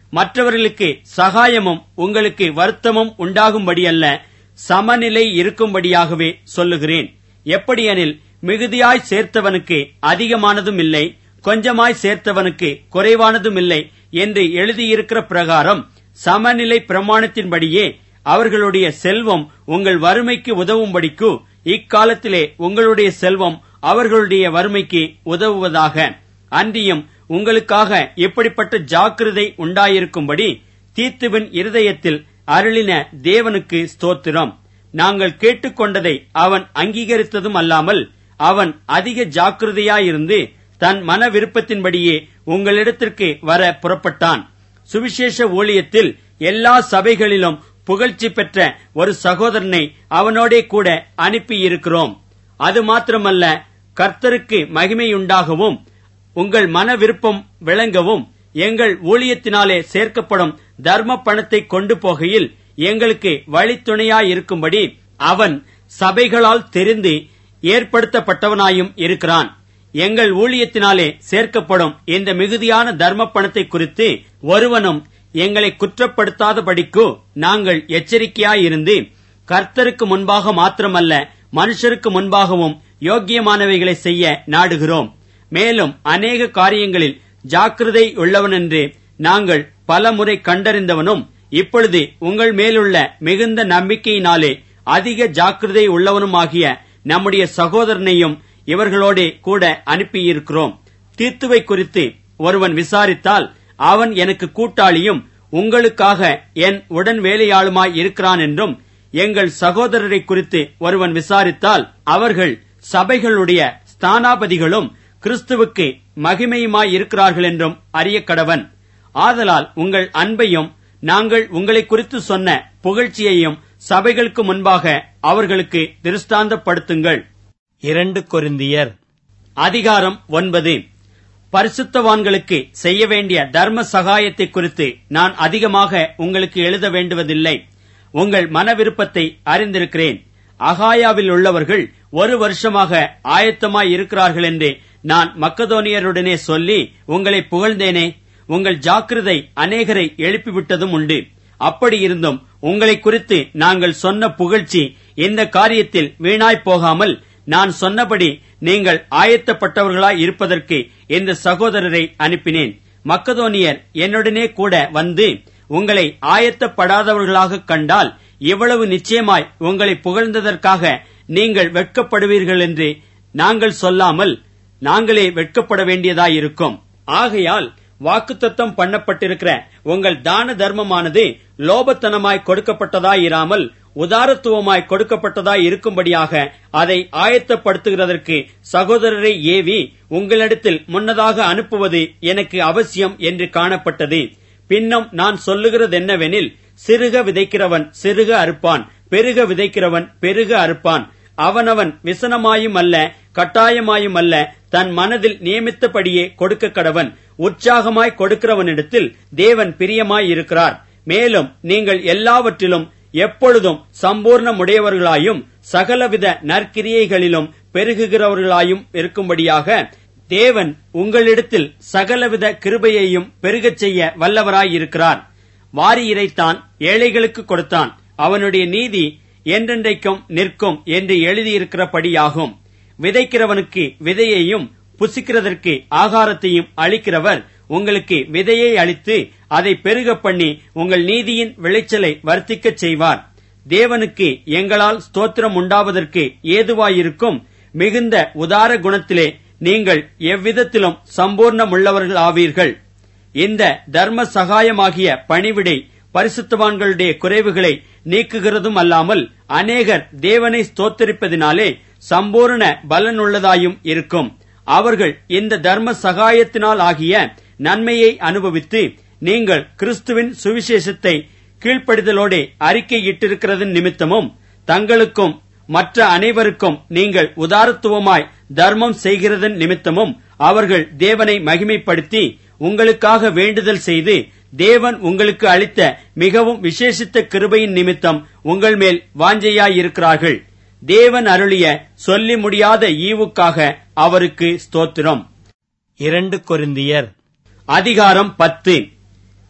மற்றவர்களுக்கு சகாயமும் உங்களுக்கு வருத்தமும் உண்டாகும்படியல்ல சமநிலை இருக்கும்படியாகவே சொல்லுகிறேன் எப்படியெனில் மிகுதியாய் சேர்த்தவனுக்கு அதிகமானதும் இல்லை கொஞ்சமாய் சேர்த்தவனுக்கு குறைவானதும் இல்லை என்று எழுதியிருக்கிற பிரகாரம் சமநிலை பிரமாணத்தின்படியே அவர்களுடைய செல்வம் உங்கள் வறுமைக்கு உதவும்படிக்கு இக்காலத்திலே உங்களுடைய செல்வம் அவர்களுடைய வறுமைக்கு உதவுவதாக அன்றியும் உங்களுக்காக இப்படிப்பட்ட ஜாக்கிரதை உண்டாயிருக்கும்படி தீத்துவின் இருதயத்தில் அருளின தேவனுக்கு ஸ்தோத்திரம் நாங்கள் கேட்டுக்கொண்டதை அவன் அங்கீகரித்ததும் அல்லாமல் அவன் அதிக ஜாக்கிரதையாயிருந்து தன் மன விருப்பத்தின்படியே உங்களிடத்திற்கு வர புறப்பட்டான் சுவிசேஷ ஊழியத்தில் எல்லா சபைகளிலும் புகழ்ச்சி பெற்ற ஒரு சகோதரனை அவனோடே கூட அனுப்பியிருக்கிறோம் அது மாத்திரமல்ல கர்த்தருக்கு மகிமையுண்டாகவும் உங்கள் மன விருப்பம் விளங்கவும் எங்கள் ஊழியத்தினாலே சேர்க்கப்படும் தர்ம பணத்தை கொண்டு போகையில் எங்களுக்கு வழித்துணையாயிருக்கும்படி அவன் சபைகளால் தெரிந்து ஏற்படுத்தப்பட்டவனாயும் இருக்கிறான் எங்கள் ஊழியத்தினாலே சேர்க்கப்படும் இந்த மிகுதியான தர்ம பணத்தை குறித்து ஒருவனும் எங்களை குற்றப்படுத்தாதபடிக்கு நாங்கள் எச்சரிக்கையாயிருந்து கர்த்தருக்கு முன்பாக மாத்திரமல்ல மனுஷருக்கு முன்பாகவும் யோக்கியமானவைகளை செய்ய நாடுகிறோம் மேலும் அநேக காரியங்களில் ஜாக்கிரதை உள்ளவனென்று நாங்கள் பல முறை கண்டறிந்தவனும் இப்பொழுது உங்கள் மேலுள்ள மிகுந்த நம்பிக்கையினாலே அதிக ஜாக்கிரதை உள்ளவனுமாகிய நம்முடைய சகோதரனையும் இவர்களோடே கூட அனுப்பியிருக்கிறோம் தீத்துவை குறித்து ஒருவன் விசாரித்தால் அவன் எனக்கு கூட்டாளியும் உங்களுக்காக என் உடன் வேலையாளுமாய் இருக்கிறான் என்றும் எங்கள் சகோதரரை குறித்து ஒருவன் விசாரித்தால் அவர்கள் சபைகளுடைய ஸ்தானாபதிகளும் கிறிஸ்துவுக்கு மகிமையுமாய் இருக்கிறார்கள் என்றும் அறிய கடவன் ஆதலால் உங்கள் அன்பையும் நாங்கள் உங்களை குறித்து சொன்ன புகழ்ச்சியையும் சபைகளுக்கு முன்பாக அவர்களுக்கு திருஷ்டாந்தப்படுத்துங்கள் இரண்டு கொரிந்தியர் அதிகாரம் ஒன்பது பரிசுத்தவான்களுக்கு செய்ய வேண்டிய தர்ம சகாயத்தை குறித்து நான் அதிகமாக உங்களுக்கு எழுத வேண்டுவதில்லை உங்கள் மன விருப்பத்தை அறிந்திருக்கிறேன் அகாயாவில் உள்ளவர்கள் ஒரு வருஷமாக ஆயத்தமாய் இருக்கிறார்கள் என்று நான் மக்கதோனியருடனே சொல்லி உங்களை புகழ்ந்தேனே உங்கள் ஜாக்கிரதை அநேகரை எழுப்பிவிட்டதும் உண்டு அப்படி இருந்தும் உங்களை குறித்து நாங்கள் சொன்ன புகழ்ச்சி இந்த காரியத்தில் வீணாய் போகாமல் நான் சொன்னபடி நீங்கள் ஆயத்தப்பட்டவர்களாய் இருப்பதற்கு இந்த சகோதரரை அனுப்பினேன் மக்கதோனியர் என்னுடனே கூட வந்து உங்களை ஆயத்தப்படாதவர்களாக கண்டால் இவ்வளவு நிச்சயமாய் உங்களை புகழ்ந்ததற்காக நீங்கள் வெட்கப்படுவீர்கள் என்று நாங்கள் சொல்லாமல் நாங்களே வெட்கப்பட வேண்டியதாயிருக்கும் ஆகையால் வாக்குத்தத்தம் பண்ணப்பட்டிருக்கிற உங்கள் தான தர்மமானது லோபத்தனமாய் கொடுக்கப்பட்டதாயிராமல் உதாரத்துவமாய் கொடுக்கப்பட்டதாய் இருக்கும்படியாக அதை ஆயத்தப்படுத்துகிறதற்கு சகோதரரை ஏவி உங்களிடத்தில் முன்னதாக அனுப்புவது எனக்கு அவசியம் என்று காணப்பட்டது பின்னும் நான் சொல்லுகிறதென்னவெனில் சிறுக விதைக்கிறவன் சிறுக அறுப்பான் பெருக விதைக்கிறவன் பெருக அறுப்பான் அவனவன் விசனமாயும் அல்ல கட்டாயமாயும் அல்ல தன் மனதில் நியமித்தபடியே கொடுக்க கடவன் உற்சாகமாய் கொடுக்கிறவனிடத்தில் தேவன் பிரியமாய் இருக்கிறார் மேலும் நீங்கள் எல்லாவற்றிலும் எப்பொழுதும் சம்பூர்ணமுடையவர்களாயும் சகலவித நற்கிரியைகளிலும் பெருகுகிறவர்களாயும் இருக்கும்படியாக தேவன் உங்களிடத்தில் சகலவித கிருபையையும் பெருகச் செய்ய வல்லவராயிருக்கிறார் வாரி இறைத்தான் ஏழைகளுக்கு கொடுத்தான் அவனுடைய நீதி என்றென்றைக்கும் நிற்கும் என்று எழுதியிருக்கிறபடியாகும் விதைக்கிறவனுக்கு விதையையும் புசிக்கிறதற்கு ஆகாரத்தையும் அளிக்கிறவர் உங்களுக்கு விதையை அளித்து அதை பெருக பண்ணி உங்கள் நீதியின் விளைச்சலை வர்த்திக்கச் செய்வார் தேவனுக்கு எங்களால் ஸ்தோத்திரம் உண்டாவதற்கு ஏதுவாயிருக்கும் மிகுந்த உதார குணத்திலே நீங்கள் எவ்விதத்திலும் சம்பூர்ணமுள்ளவர்கள் ஆவீர்கள் இந்த தர்ம சகாயமாகிய பணிவிடை பரிசுத்தவான்களுடைய குறைவுகளை நீக்குகிறதும் அல்லாமல் அநேகர் தேவனை ஸ்தோத்தரிப்பதினாலே சம்பூர்ண பலனுள்ளதாயும் இருக்கும் அவர்கள் இந்த தர்ம சகாயத்தினால் ஆகிய நன்மையை அனுபவித்து நீங்கள் கிறிஸ்துவின் சுவிசேஷத்தை கீழ்ப்படிதலோടെ அறிக்கையிட்டிருக்கிறதன் நிமித்தமும் தங்களுக்கும் மற்ற அனைவருக்கும் நீங்கள் உதாரத்துவமாய் தர்மம் செய்கிறதன் நிமித்தமும் அவர்கள் தேவனை மகிமைப்படுத்தி உங்களுக்காக வேண்டுதல் செய்து தேவன் உங்களுக்கு அளித்த மிகவும் விசேஷித்த கிருபையின் நிமித்தம் உங்கள் மேல் வாஞ்சையாயிருக்கிறார்கள் தேவன் அருளிய சொல்லி முடியாத ஈவுக்காக அவருக்கு ஸ்தோத்திரம் இரண்டு கொரிந்தியர் அதிகாரம் பத்து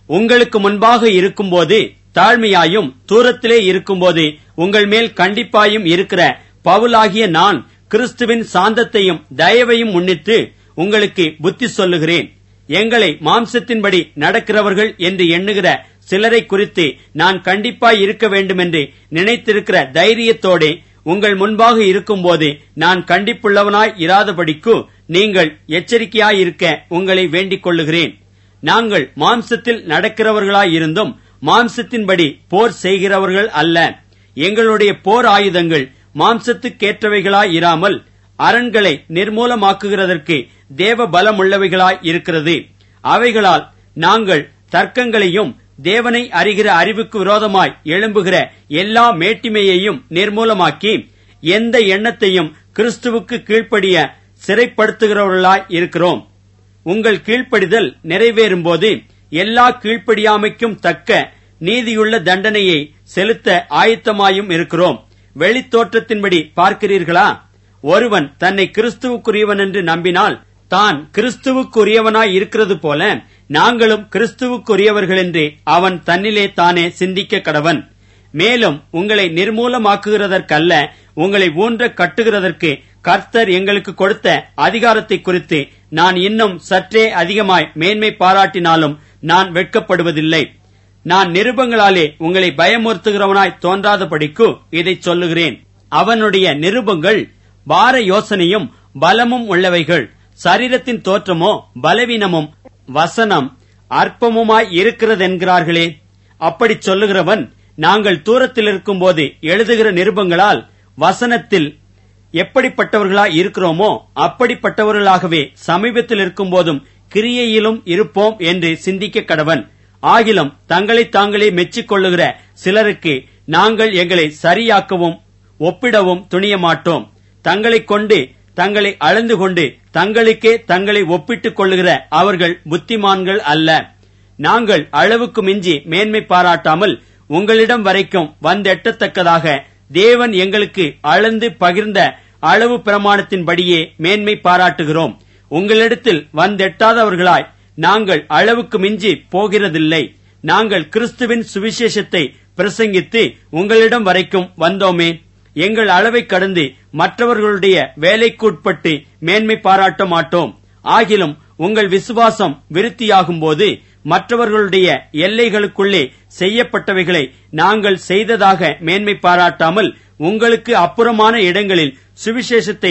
உங்களுக்கு முன்பாக இருக்கும்போது தாழ்மையாயும் தூரத்திலே இருக்கும்போது உங்கள் மேல் கண்டிப்பாயும் இருக்கிற பவுலாகிய நான் கிறிஸ்துவின் சாந்தத்தையும் தயவையும் முன்னிட்டு உங்களுக்கு புத்தி சொல்லுகிறேன் எங்களை மாம்சத்தின்படி நடக்கிறவர்கள் என்று எண்ணுகிற சிலரை குறித்து நான் கண்டிப்பாய் இருக்க வேண்டுமென்று நினைத்திருக்கிற தைரியத்தோடே உங்கள் முன்பாக இருக்கும்போது நான் கண்டிப்புள்ளவனாய் இராதபடிக்கு நீங்கள் எச்சரிக்கையாயிருக்க உங்களை வேண்டிக் கொள்ளுகிறேன் நாங்கள் மாம்சத்தில் நடக்கிறவர்களாயிருந்தும் மாம்சத்தின்படி போர் செய்கிறவர்கள் அல்ல எங்களுடைய போர் ஆயுதங்கள் மாம்சத்துக்கேற்றவைகளாய் இராமல் அரண்களை நிர்மூலமாக்குகிறதற்கு தேவ பலமுள்ளவைகளாய் இருக்கிறது அவைகளால் நாங்கள் தர்க்கங்களையும் தேவனை அறிகிற அறிவுக்கு விரோதமாய் எழும்புகிற எல்லா மேட்டிமையையும் நிர்மூலமாக்கி எந்த எண்ணத்தையும் கிறிஸ்துவுக்கு கீழ்ப்படிய சிறைப்படுத்துகிறவர்களாய் இருக்கிறோம் உங்கள் கீழ்ப்படிதல் நிறைவேறும்போது எல்லா கீழ்ப்படியாமைக்கும் தக்க நீதியுள்ள தண்டனையை செலுத்த ஆயத்தமாயும் இருக்கிறோம் வெளித்தோற்றத்தின்படி பார்க்கிறீர்களா ஒருவன் தன்னை கிறிஸ்துவுக்குரியவன் என்று நம்பினால் தான் கிறிஸ்துவுக்குரியவனாய் இருக்கிறது போல நாங்களும் கிறிஸ்துவுக்குரியவர்கள் என்று அவன் தன்னிலே தானே சிந்திக்க கடவன் மேலும் உங்களை நிர்மூலமாக்குகிறதற்கல்ல உங்களை ஊன்ற கட்டுகிறதற்கு கர்த்தர் எங்களுக்கு கொடுத்த அதிகாரத்தை குறித்து நான் இன்னும் சற்றே அதிகமாய் மேன்மை பாராட்டினாலும் நான் வெட்கப்படுவதில்லை நான் நிருபங்களாலே உங்களை பயமுறுத்துகிறவனாய் தோன்றாதபடிக்கு இதை சொல்லுகிறேன் அவனுடைய நிருபங்கள் பார யோசனையும் பலமும் உள்ளவைகள் சரீரத்தின் தோற்றமோ பலவீனமும் வசனம் அற்பமுமாய் இருக்கிறதென்கிறார்களே அப்படி சொல்லுகிறவன் நாங்கள் தூரத்தில் இருக்கும்போது எழுதுகிற நிருபங்களால் வசனத்தில் எப்படிப்பட்டவர்களாய் இருக்கிறோமோ அப்படிப்பட்டவர்களாகவே சமீபத்தில் இருக்கும்போதும் கிரியையிலும் இருப்போம் என்று சிந்திக்க கடவன் ஆகிலும் தங்களை தாங்களே மெச்சிக் கொள்ளுகிற சிலருக்கு நாங்கள் எங்களை சரியாக்கவும் ஒப்பிடவும் துணிய மாட்டோம் தங்களைக் கொண்டு தங்களை அளந்து கொண்டு தங்களுக்கே தங்களை ஒப்பிட்டுக் கொள்ளுகிற அவர்கள் புத்திமான்கள் அல்ல நாங்கள் அளவுக்கு மிஞ்சி மேன்மை பாராட்டாமல் உங்களிடம் வரைக்கும் வந்தெட்டத்தக்கதாக தேவன் எங்களுக்கு அளந்து பகிர்ந்த அளவு பிரமாணத்தின்படியே மேன்மை பாராட்டுகிறோம் உங்களிடத்தில் வந்தெட்டாதவர்களாய் நாங்கள் அளவுக்கு மிஞ்சி போகிறதில்லை நாங்கள் கிறிஸ்துவின் சுவிசேஷத்தை பிரசங்கித்து உங்களிடம் வரைக்கும் வந்தோமே எங்கள் அளவை கடந்து மற்றவர்களுடைய வேலைக்குட்பட்டு மேன்மை பாராட்ட மாட்டோம் ஆகிலும் உங்கள் விசுவாசம் விருத்தியாகும் போது மற்றவர்களுடைய எல்லைகளுக்குள்ளே செய்யப்பட்டவைகளை நாங்கள் செய்ததாக மேன்மை பாராட்டாமல் உங்களுக்கு அப்புறமான இடங்களில் சுவிசேஷத்தை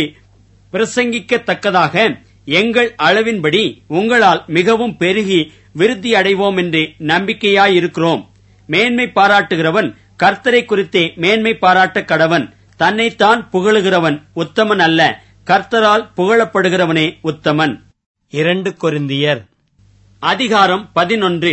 பிரசங்கிக்கத்தக்கதாக எங்கள் அளவின்படி உங்களால் மிகவும் பெருகி விருத்தி அடைவோம் என்று நம்பிக்கையாயிருக்கிறோம் மேன்மை பாராட்டுகிறவன் கர்த்தரை குறித்தே மேன்மை பாராட்ட கடவன் தன்னைத்தான் புகழுகிறவன் உத்தமன் அல்ல கர்த்தரால் புகழப்படுகிறவனே உத்தமன் இரண்டு கொரிந்தியர் அதிகாரம் பதினொன்று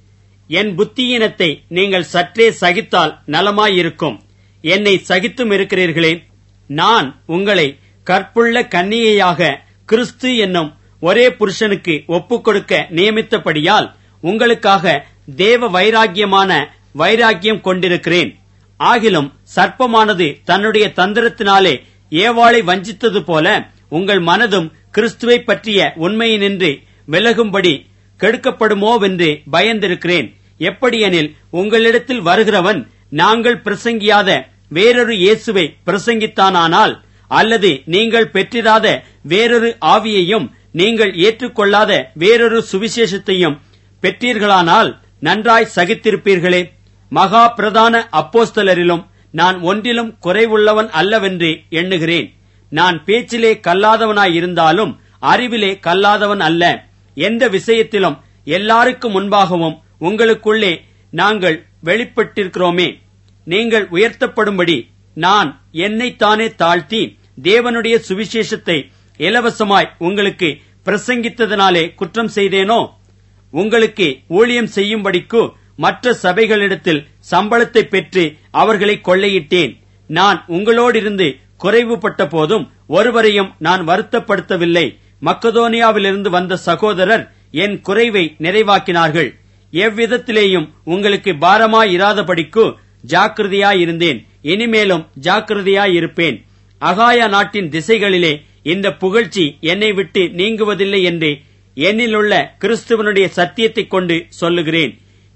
என் புத்தியினத்தை நீங்கள் சற்றே சகித்தால் நலமாயிருக்கும் என்னை சகித்தும் இருக்கிறீர்களே நான் உங்களை கற்புள்ள கன்னிகையாக கிறிஸ்து என்னும் ஒரே புருஷனுக்கு ஒப்புக் கொடுக்க நியமித்தபடியால் உங்களுக்காக தேவ வைராக்கியமான வைராக்கியம் கொண்டிருக்கிறேன் ஆகிலும் சர்ப்பமானது தன்னுடைய தந்திரத்தினாலே ஏவாளை வஞ்சித்தது போல உங்கள் மனதும் கிறிஸ்துவை பற்றிய உண்மையினின்று விலகும்படி கெடுக்கப்படுமோவென்று பயந்திருக்கிறேன் எப்படியெனில் உங்களிடத்தில் வருகிறவன் நாங்கள் பிரசங்கியாத வேறொரு இயேசுவை பிரசங்கித்தானானால் அல்லது நீங்கள் பெற்றிராத வேறொரு ஆவியையும் நீங்கள் ஏற்றுக்கொள்ளாத வேறொரு சுவிசேஷத்தையும் பெற்றீர்களானால் நன்றாய் சகித்திருப்பீர்களே மகா பிரதான அப்போஸ்தலரிலும் நான் ஒன்றிலும் குறைவுள்ளவன் அல்லவென்று எண்ணுகிறேன் நான் பேச்சிலே கல்லாதவனாய் இருந்தாலும் அறிவிலே கல்லாதவன் அல்ல எந்த விஷயத்திலும் எல்லாருக்கும் முன்பாகவும் உங்களுக்குள்ளே நாங்கள் வெளிப்பட்டிருக்கிறோமே நீங்கள் உயர்த்தப்படும்படி நான் என்னைத்தானே தாழ்த்தி தேவனுடைய சுவிசேஷத்தை இலவசமாய் உங்களுக்கு பிரசங்கித்ததனாலே குற்றம் செய்தேனோ உங்களுக்கு ஊழியம் செய்யும்படிக்கு மற்ற சபைகளிடத்தில் சம்பளத்தை பெற்று அவர்களை கொள்ளையிட்டேன் நான் உங்களோடிருந்து குறைவுபட்ட போதும் ஒருவரையும் நான் வருத்தப்படுத்தவில்லை மக்கதோனியாவிலிருந்து வந்த சகோதரர் என் குறைவை நிறைவாக்கினார்கள் எவ்விதத்திலேயும் உங்களுக்கு பாரமாயிராதபடிக்கு ஜாக்கிரதையாயிருந்தேன் இனிமேலும் ஜாக்கிரதையாயிருப்பேன் அகாயா நாட்டின் திசைகளிலே இந்த புகழ்ச்சி என்னை விட்டு நீங்குவதில்லை என்று என்னிலுள்ள கிறிஸ்துவனுடைய சத்தியத்தைக் கொண்டு சொல்லுகிறேன்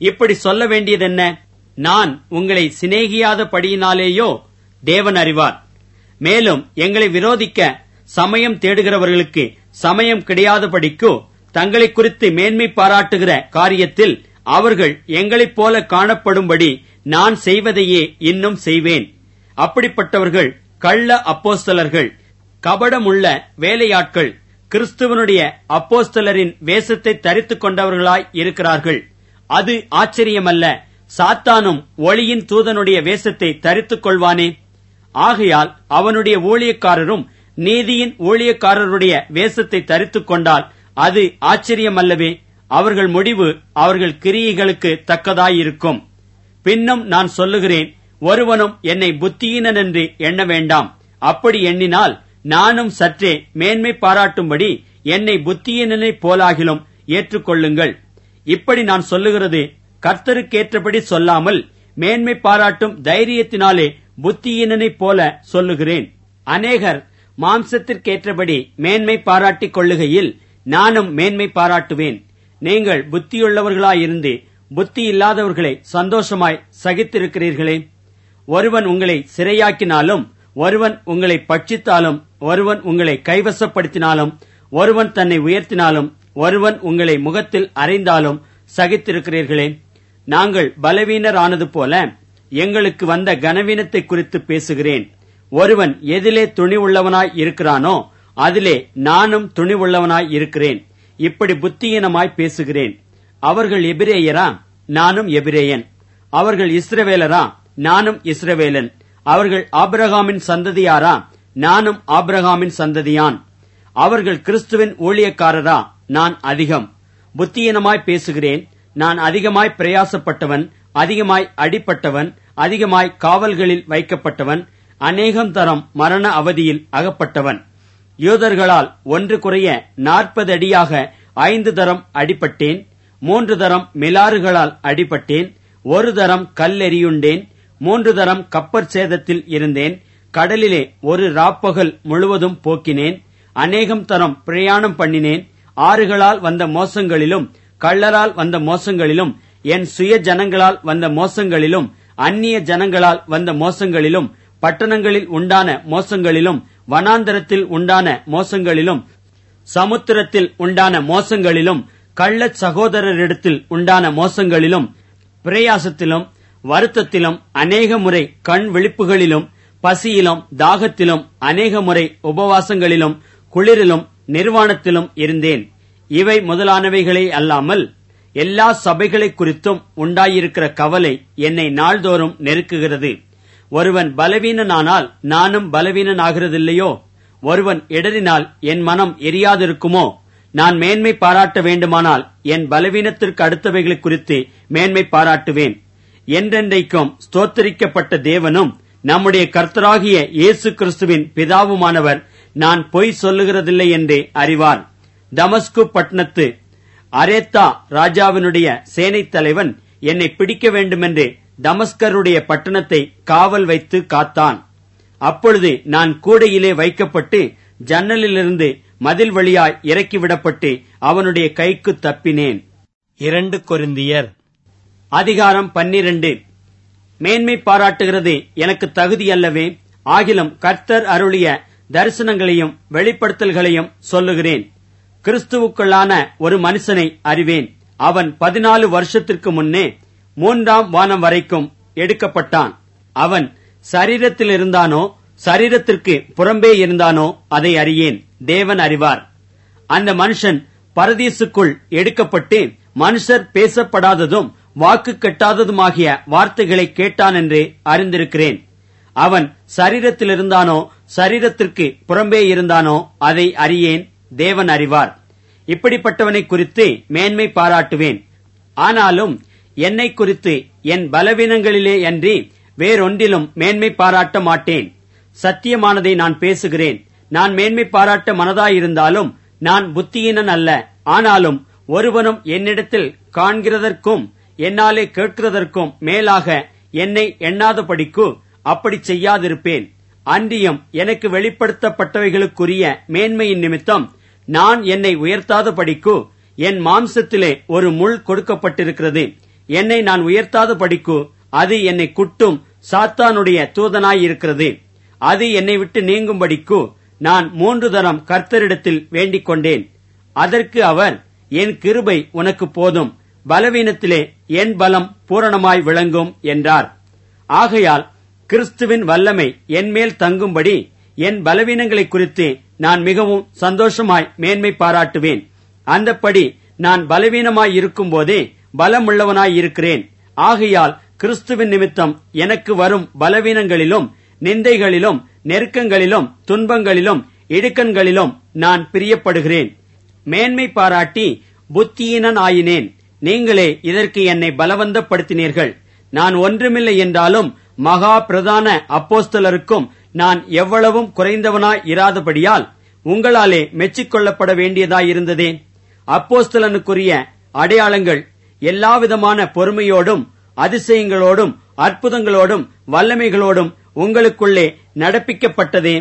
இப்படி சொல்ல வேண்டியதென்ன நான் உங்களை சிநேகியாதபடியினாலேயோ தேவன் அறிவார் மேலும் எங்களை விரோதிக்க சமயம் தேடுகிறவர்களுக்கு சமயம் கிடையாதபடிக்கு தங்களை குறித்து மேன்மை பாராட்டுகிற காரியத்தில் அவர்கள் எங்களைப் போல காணப்படும்படி நான் செய்வதையே இன்னும் செய்வேன் அப்படிப்பட்டவர்கள் கள்ள அப்போஸ்தலர்கள் கபடமுள்ள வேலையாட்கள் கிறிஸ்துவனுடைய அப்போஸ்தலரின் வேஷத்தை தரித்துக் கொண்டவர்களாய் இருக்கிறார்கள் அது ஆச்சரியமல்ல சாத்தானும் ஒளியின் தூதனுடைய வேஷத்தை தரித்துக் கொள்வானே ஆகையால் அவனுடைய ஊழியக்காரரும் நீதியின் ஊழியக்காரருடைய வேஷத்தை தரித்துக் கொண்டால் அது ஆச்சரியமல்லவே அவர்கள் முடிவு அவர்கள் கிரியைகளுக்கு தக்கதாயிருக்கும் பின்னும் நான் சொல்லுகிறேன் ஒருவனும் என்னை புத்தியீனன் என்று எண்ண வேண்டாம் அப்படி எண்ணினால் நானும் சற்றே மேன்மை பாராட்டும்படி என்னை புத்தியீனனைப் போலாகிலும் ஏற்றுக்கொள்ளுங்கள் இப்படி நான் சொல்லுகிறது கர்த்தருக்கேற்றபடி சொல்லாமல் மேன்மை பாராட்டும் தைரியத்தினாலே புத்தியீனனைப் போல சொல்லுகிறேன் அநேகர் மாம்சத்திற்கேற்றபடி மேன்மை பாராட்டிக் கொள்ளுகையில் நானும் மேன்மை பாராட்டுவேன் நீங்கள் புத்தியுள்ளவர்களாயிருந்து புத்தி இல்லாதவர்களை சந்தோஷமாய் சகித்திருக்கிறீர்களே ஒருவன் உங்களை சிறையாக்கினாலும் ஒருவன் உங்களை பட்சித்தாலும் ஒருவன் உங்களை கைவசப்படுத்தினாலும் ஒருவன் தன்னை உயர்த்தினாலும் ஒருவன் உங்களை முகத்தில் அறைந்தாலும் சகித்திருக்கிறீர்களே நாங்கள் பலவீனரானது போல எங்களுக்கு வந்த கனவீனத்தை குறித்து பேசுகிறேன் ஒருவன் எதிலே துணிவுள்ளவனாய் இருக்கிறானோ அதிலே நானும் துணிவுள்ளவனாய் இருக்கிறேன் இப்படி புத்தியீனமாய் பேசுகிறேன் அவர்கள் எபிரேயரா நானும் எபிரேயன் அவர்கள் இஸ்ரவேலரா நானும் இஸ்ரவேலன் அவர்கள் ஆபிரகாமின் சந்ததியாரா நானும் ஆபிரகாமின் சந்ததியான் அவர்கள் கிறிஸ்துவின் ஊழியக்காரரா நான் அதிகம் புத்தியீனமாய் பேசுகிறேன் நான் அதிகமாய் பிரயாசப்பட்டவன் அதிகமாய் அடிப்பட்டவன் அதிகமாய் காவல்களில் வைக்கப்பட்டவன் அநேகம் தரம் மரண அவதியில் அகப்பட்டவன் யூதர்களால் ஒன்று குறைய நாற்பது அடியாக ஐந்து தரம் அடிபட்டேன் மூன்று தரம் மிலாறுகளால் அடிபட்டேன் ஒரு தரம் கல்லெறியுண்டேன் மூன்று தரம் கப்பற் சேதத்தில் இருந்தேன் கடலிலே ஒரு ராப்பகல் முழுவதும் போக்கினேன் அநேகம் தரம் பிரயாணம் பண்ணினேன் ஆறுகளால் வந்த மோசங்களிலும் கள்ளரால் வந்த மோசங்களிலும் என் சுய ஜனங்களால் வந்த மோசங்களிலும் அந்நிய ஜனங்களால் வந்த மோசங்களிலும் பட்டணங்களில் உண்டான மோசங்களிலும் வனாந்தரத்தில் உண்டான மோசங்களிலும் சமுத்திரத்தில் உண்டான மோசங்களிலும் கள்ள சகோதரரிடத்தில் உண்டான மோசங்களிலும் பிரயாசத்திலும் வருத்தத்திலும் அநேக முறை கண் விழிப்புகளிலும் பசியிலும் தாகத்திலும் அநேக முறை உபவாசங்களிலும் குளிரிலும் நிர்வாணத்திலும் இருந்தேன் இவை முதலானவைகளே அல்லாமல் எல்லா சபைகளை குறித்தும் உண்டாயிருக்கிற கவலை என்னை நாள்தோறும் நெருக்குகிறது ஒருவன் பலவீனனானால் நானும் பலவீனனாகிறதில்லையோ ஒருவன் இடறினால் என் மனம் எரியாதிருக்குமோ நான் மேன்மை பாராட்ட வேண்டுமானால் என் பலவீனத்திற்கு அடுத்தவைகளை குறித்து மேன்மை பாராட்டுவேன் என்றென்றைக்கும் ஸ்தோத்தரிக்கப்பட்ட தேவனும் நம்முடைய கர்த்தராகிய இயேசு கிறிஸ்துவின் பிதாவுமானவர் நான் பொய் சொல்லுகிறதில்லை என்றே அறிவார் தமஸ்கு பட்டணத்து அரேத்தா ராஜாவினுடைய சேனைத் தலைவன் என்னை பிடிக்க வேண்டுமென்று தமஸ்கருடைய பட்டணத்தை காவல் வைத்து காத்தான் அப்பொழுது நான் கூடையிலே வைக்கப்பட்டு ஜன்னலிலிருந்து மதில் வழியாய் இறக்கிவிடப்பட்டு அவனுடைய கைக்கு தப்பினேன் இரண்டு கொரிந்தியர் அதிகாரம் பன்னிரண்டு மேன்மை பாராட்டுகிறது எனக்கு தகுதி அல்லவே ஆகிலும் கர்த்தர் அருளிய தரிசனங்களையும் வெளிப்படுத்தல்களையும் சொல்லுகிறேன் கிறிஸ்துவுக்குள்ளான ஒரு மனுஷனை அறிவேன் அவன் பதினாலு வருஷத்திற்கு முன்னே மூன்றாம் வானம் வரைக்கும் எடுக்கப்பட்டான் அவன் சரீரத்தில் இருந்தானோ சரீரத்திற்கு புறம்பே இருந்தானோ அதை அறியேன் தேவன் அறிவார் அந்த மனுஷன் பரதீசுக்குள் எடுக்கப்பட்டு மனுஷர் பேசப்படாததும் வாக்கு கெட்டாததுமாகிய வார்த்தைகளை கேட்டான் என்று அறிந்திருக்கிறேன் அவன் சரீரத்தில் இருந்தானோ சரீரத்திற்கு புறம்பே இருந்தானோ அதை அறியேன் தேவன் அறிவார் இப்படிப்பட்டவனை குறித்து மேன்மை பாராட்டுவேன் ஆனாலும் என்னை குறித்து என் பலவீனங்களிலே அன்றி வேறொன்றிலும் மேன்மை பாராட்ட மாட்டேன் சத்தியமானதை நான் பேசுகிறேன் நான் மேன்மை பாராட்ட மனதாயிருந்தாலும் நான் புத்தியீனன் அல்ல ஆனாலும் ஒருவனும் என்னிடத்தில் காண்கிறதற்கும் என்னாலே கேட்கிறதற்கும் மேலாக என்னை எண்ணாதபடிக்கு அப்படி செய்யாதிருப்பேன் அன்றியும் எனக்கு வெளிப்படுத்தப்பட்டவைகளுக்குரிய மேன்மையின் நிமித்தம் நான் என்னை உயர்த்தாதபடிக்கு என் மாம்சத்திலே ஒரு முள் கொடுக்கப்பட்டிருக்கிறது என்னை நான் உயர்த்தாத படிக்கு அது என்னை குட்டும் சாத்தானுடைய தூதனாயிருக்கிறது அது என்னை விட்டு நீங்கும்படிக்கு நான் மூன்று தரம் கர்த்தரிடத்தில் வேண்டிக் கொண்டேன் அதற்கு அவர் என் கிருபை உனக்கு போதும் பலவீனத்திலே என் பலம் பூரணமாய் விளங்கும் என்றார் ஆகையால் கிறிஸ்துவின் வல்லமை என்மேல் தங்கும்படி என் பலவீனங்களை குறித்து நான் மிகவும் சந்தோஷமாய் மேன்மை பாராட்டுவேன் அந்தப்படி நான் பலவீனமாய் இருக்கும்போதே பலமுள்ளவனாய் இருக்கிறேன் ஆகையால் கிறிஸ்துவின் நிமித்தம் எனக்கு வரும் பலவீனங்களிலும் நிந்தைகளிலும் நெருக்கங்களிலும் துன்பங்களிலும் இடுக்கண்களிலும் நான் பிரியப்படுகிறேன் மேன்மை பாராட்டி புத்தியீனன் ஆயினேன் நீங்களே இதற்கு என்னை பலவந்தப்படுத்தினீர்கள் நான் ஒன்றுமில்லை என்றாலும் மகா பிரதான அப்போஸ்தலருக்கும் நான் எவ்வளவும் குறைந்தவனாய் இராதபடியால் உங்களாலே மெச்சிக்கொள்ளப்பட வேண்டியதாயிருந்ததே அப்போஸ்தலனுக்குரிய அடையாளங்கள் எல்லாவிதமான பொறுமையோடும் அதிசயங்களோடும் அற்புதங்களோடும் வல்லமைகளோடும் உங்களுக்குள்ளே நடப்பிக்கப்பட்டதே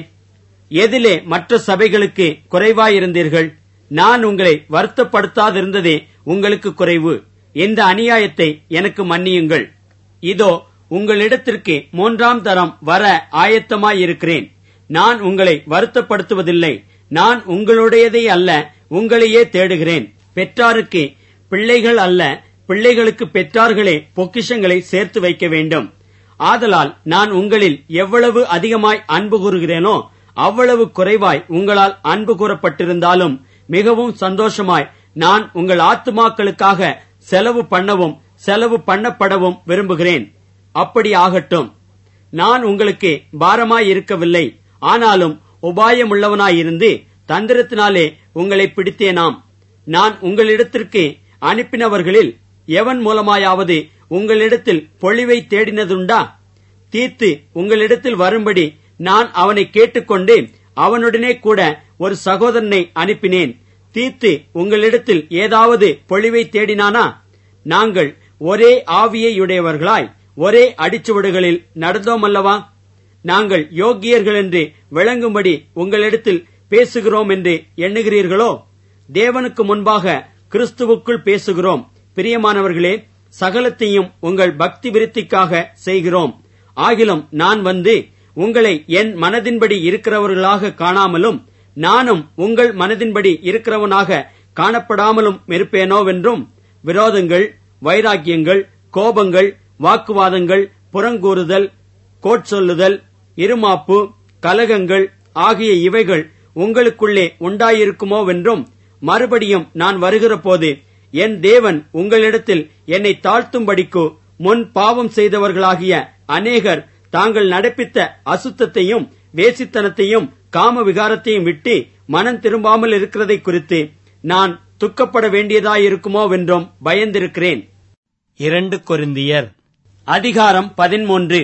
எதிலே மற்ற சபைகளுக்கு குறைவாயிருந்தீர்கள் நான் உங்களை வருத்தப்படுத்தாதிருந்ததே உங்களுக்கு குறைவு இந்த அநியாயத்தை எனக்கு மன்னியுங்கள் இதோ உங்களிடத்திற்கு மூன்றாம் தரம் வர ஆயத்தமாயிருக்கிறேன் நான் உங்களை வருத்தப்படுத்துவதில்லை நான் உங்களுடையதை அல்ல உங்களையே தேடுகிறேன் பெற்றாருக்கு பிள்ளைகள் அல்ல பிள்ளைகளுக்கு பெற்றார்களே பொக்கிஷங்களை சேர்த்து வைக்க வேண்டும் ஆதலால் நான் உங்களில் எவ்வளவு அதிகமாய் அன்பு கூறுகிறேனோ அவ்வளவு குறைவாய் உங்களால் அன்பு கூறப்பட்டிருந்தாலும் மிகவும் சந்தோஷமாய் நான் உங்கள் ஆத்துமாக்களுக்காக செலவு பண்ணவும் செலவு பண்ணப்படவும் விரும்புகிறேன் அப்படி ஆகட்டும் நான் உங்களுக்கு பாரமாய் இருக்கவில்லை ஆனாலும் உபாயமுள்ளவனாயிருந்து தந்திரத்தினாலே உங்களை பிடித்தேனாம் நான் உங்களிடத்திற்கு அனுப்பினவர்களில் எவன் மூலமாயாவது உங்களிடத்தில் பொழிவை தேடினதுண்டா தீர்த்து உங்களிடத்தில் வரும்படி நான் அவனை கேட்டுக்கொண்டு அவனுடனே கூட ஒரு சகோதரனை அனுப்பினேன் தீர்த்து உங்களிடத்தில் ஏதாவது பொழிவை தேடினானா நாங்கள் ஒரே ஆவியையுடையவர்களாய் ஒரே அடிச்சுவடுகளில் நடந்தோமல்லவா நாங்கள் யோக்கியர்கள் என்று விளங்கும்படி உங்களிடத்தில் பேசுகிறோம் என்று எண்ணுகிறீர்களோ தேவனுக்கு முன்பாக கிறிஸ்துவுக்குள் பேசுகிறோம் பிரியமானவர்களே சகலத்தையும் உங்கள் பக்தி விருத்திக்காக செய்கிறோம் ஆகிலும் நான் வந்து உங்களை என் மனதின்படி இருக்கிறவர்களாக காணாமலும் நானும் உங்கள் மனதின்படி இருக்கிறவனாக காணப்படாமலும் இருப்பேனோவென்றும் விரோதங்கள் வைராக்கியங்கள் கோபங்கள் வாக்குவாதங்கள் புறங்கூறுதல் கோட்சொல்லுதல் இருமாப்பு கலகங்கள் ஆகிய இவைகள் உங்களுக்குள்ளே உண்டாயிருக்குமோவென்றும் மறுபடியும் நான் வருகிற போது என் தேவன் உங்களிடத்தில் என்னை தாழ்த்தும்படிக்கு முன் பாவம் செய்தவர்களாகிய அநேகர் தாங்கள் நடப்பித்த அசுத்தத்தையும் வேசித்தனத்தையும் காம விகாரத்தையும் விட்டு மனம் திரும்பாமல் இருக்கிறதை குறித்து நான் துக்கப்பட வேண்டியதாயிருக்குமோவென்றும் பயந்திருக்கிறேன் இரண்டு கொரிந்தியர் அதிகாரம் பதிமூன்று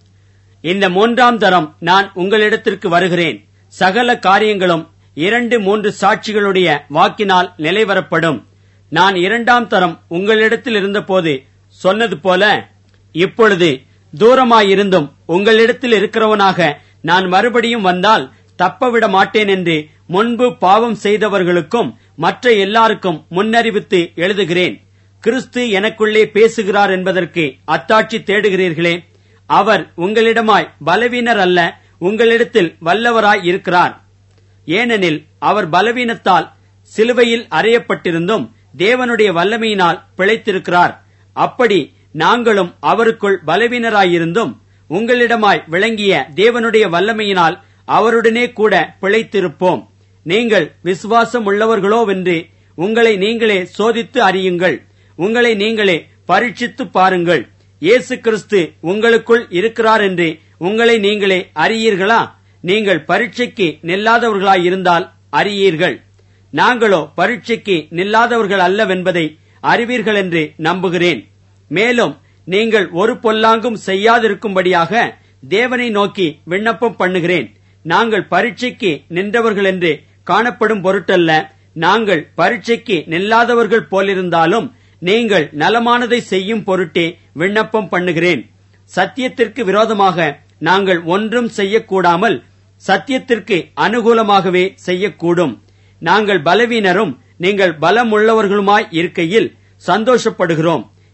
இந்த மூன்றாம் தரம் நான் உங்களிடத்திற்கு வருகிறேன் சகல காரியங்களும் இரண்டு மூன்று சாட்சிகளுடைய வாக்கினால் நிலைவரப்படும் நான் இரண்டாம் தரம் உங்களிடத்தில் இருந்தபோது சொன்னது போல இப்பொழுது தூரமாயிருந்தும் உங்களிடத்தில் இருக்கிறவனாக நான் மறுபடியும் வந்தால் தப்பவிட மாட்டேன் என்று முன்பு பாவம் செய்தவர்களுக்கும் மற்ற எல்லாருக்கும் முன்னறிவித்து எழுதுகிறேன் கிறிஸ்து எனக்குள்ளே பேசுகிறார் என்பதற்கு அத்தாட்சி தேடுகிறீர்களே அவர் உங்களிடமாய் பலவீனர் அல்ல உங்களிடத்தில் வல்லவராய் இருக்கிறார் ஏனெனில் அவர் பலவீனத்தால் சிலுவையில் அறையப்பட்டிருந்தும் தேவனுடைய வல்லமையினால் பிழைத்திருக்கிறார் அப்படி நாங்களும் அவருக்குள் பலவீனராயிருந்தும் உங்களிடமாய் விளங்கிய தேவனுடைய வல்லமையினால் அவருடனே கூட பிழைத்திருப்போம் நீங்கள் விசுவாசம் உள்ளவர்களோவென்று உங்களை நீங்களே சோதித்து அறியுங்கள் உங்களை நீங்களே பரீட்சித்து பாருங்கள் இயேசு கிறிஸ்து உங்களுக்குள் இருக்கிறார் என்று உங்களை நீங்களே அறியீர்களா நீங்கள் பரீட்சைக்கு நில்லாதவர்களாயிருந்தால் அறியீர்கள் நாங்களோ பரீட்சைக்கு நில்லாதவர்கள் அல்லவென்பதை அறிவீர்கள் என்று நம்புகிறேன் மேலும் நீங்கள் ஒரு பொல்லாங்கும் செய்யாதிருக்கும்படியாக தேவனை நோக்கி விண்ணப்பம் பண்ணுகிறேன் நாங்கள் பரீட்சைக்கு நின்றவர்கள் என்று காணப்படும் பொருட்டல்ல நாங்கள் பரீட்சைக்கு நில்லாதவர்கள் போலிருந்தாலும் நீங்கள் நலமானதை செய்யும் பொருட்டே விண்ணப்பம் பண்ணுகிறேன் சத்தியத்திற்கு விரோதமாக நாங்கள் ஒன்றும் செய்யக்கூடாமல் சத்தியத்திற்கு அனுகூலமாகவே செய்யக்கூடும் நாங்கள் பலவீனரும் நீங்கள் பலமுள்ளவர்களுமாய் இருக்கையில் சந்தோஷப்படுகிறோம்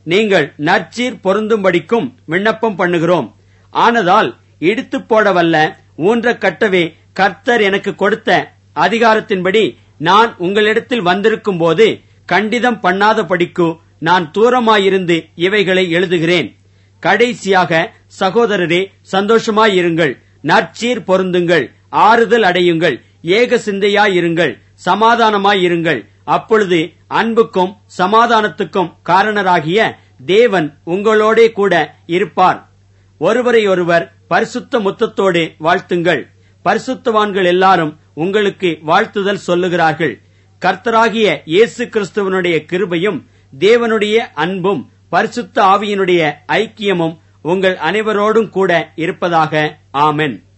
நீங்கள் நற்சீர் பொருந்தும்படிக்கும் விண்ணப்பம் பண்ணுகிறோம் ஆனதால் இடித்து போடவல்ல ஊன்ற கட்டவே கர்த்தர் எனக்கு கொடுத்த அதிகாரத்தின்படி நான் உங்களிடத்தில் வந்திருக்கும் போது கண்டிதம் பண்ணாதபடிக்கு நான் தூரமாயிருந்து இவைகளை எழுதுகிறேன் கடைசியாக சகோதரரே சந்தோஷமாயிருங்கள் நற்சீர் பொருந்துங்கள் ஆறுதல் அடையுங்கள் ஏக சிந்தையாயிருங்கள் சமாதானமாயிருங்கள் அப்பொழுது அன்புக்கும் சமாதானத்துக்கும் காரணராகிய தேவன் உங்களோடே கூட இருப்பார் ஒருவரையொருவர் பரிசுத்த முத்தத்தோடு வாழ்த்துங்கள் பரிசுத்தவான்கள் எல்லாரும் உங்களுக்கு வாழ்த்துதல் சொல்லுகிறார்கள் கர்த்தராகிய இயேசு கிறிஸ்துவனுடைய கிருபையும் தேவனுடைய அன்பும் பரிசுத்த ஆவியினுடைய ஐக்கியமும் உங்கள் அனைவரோடும் கூட இருப்பதாக ஆமென்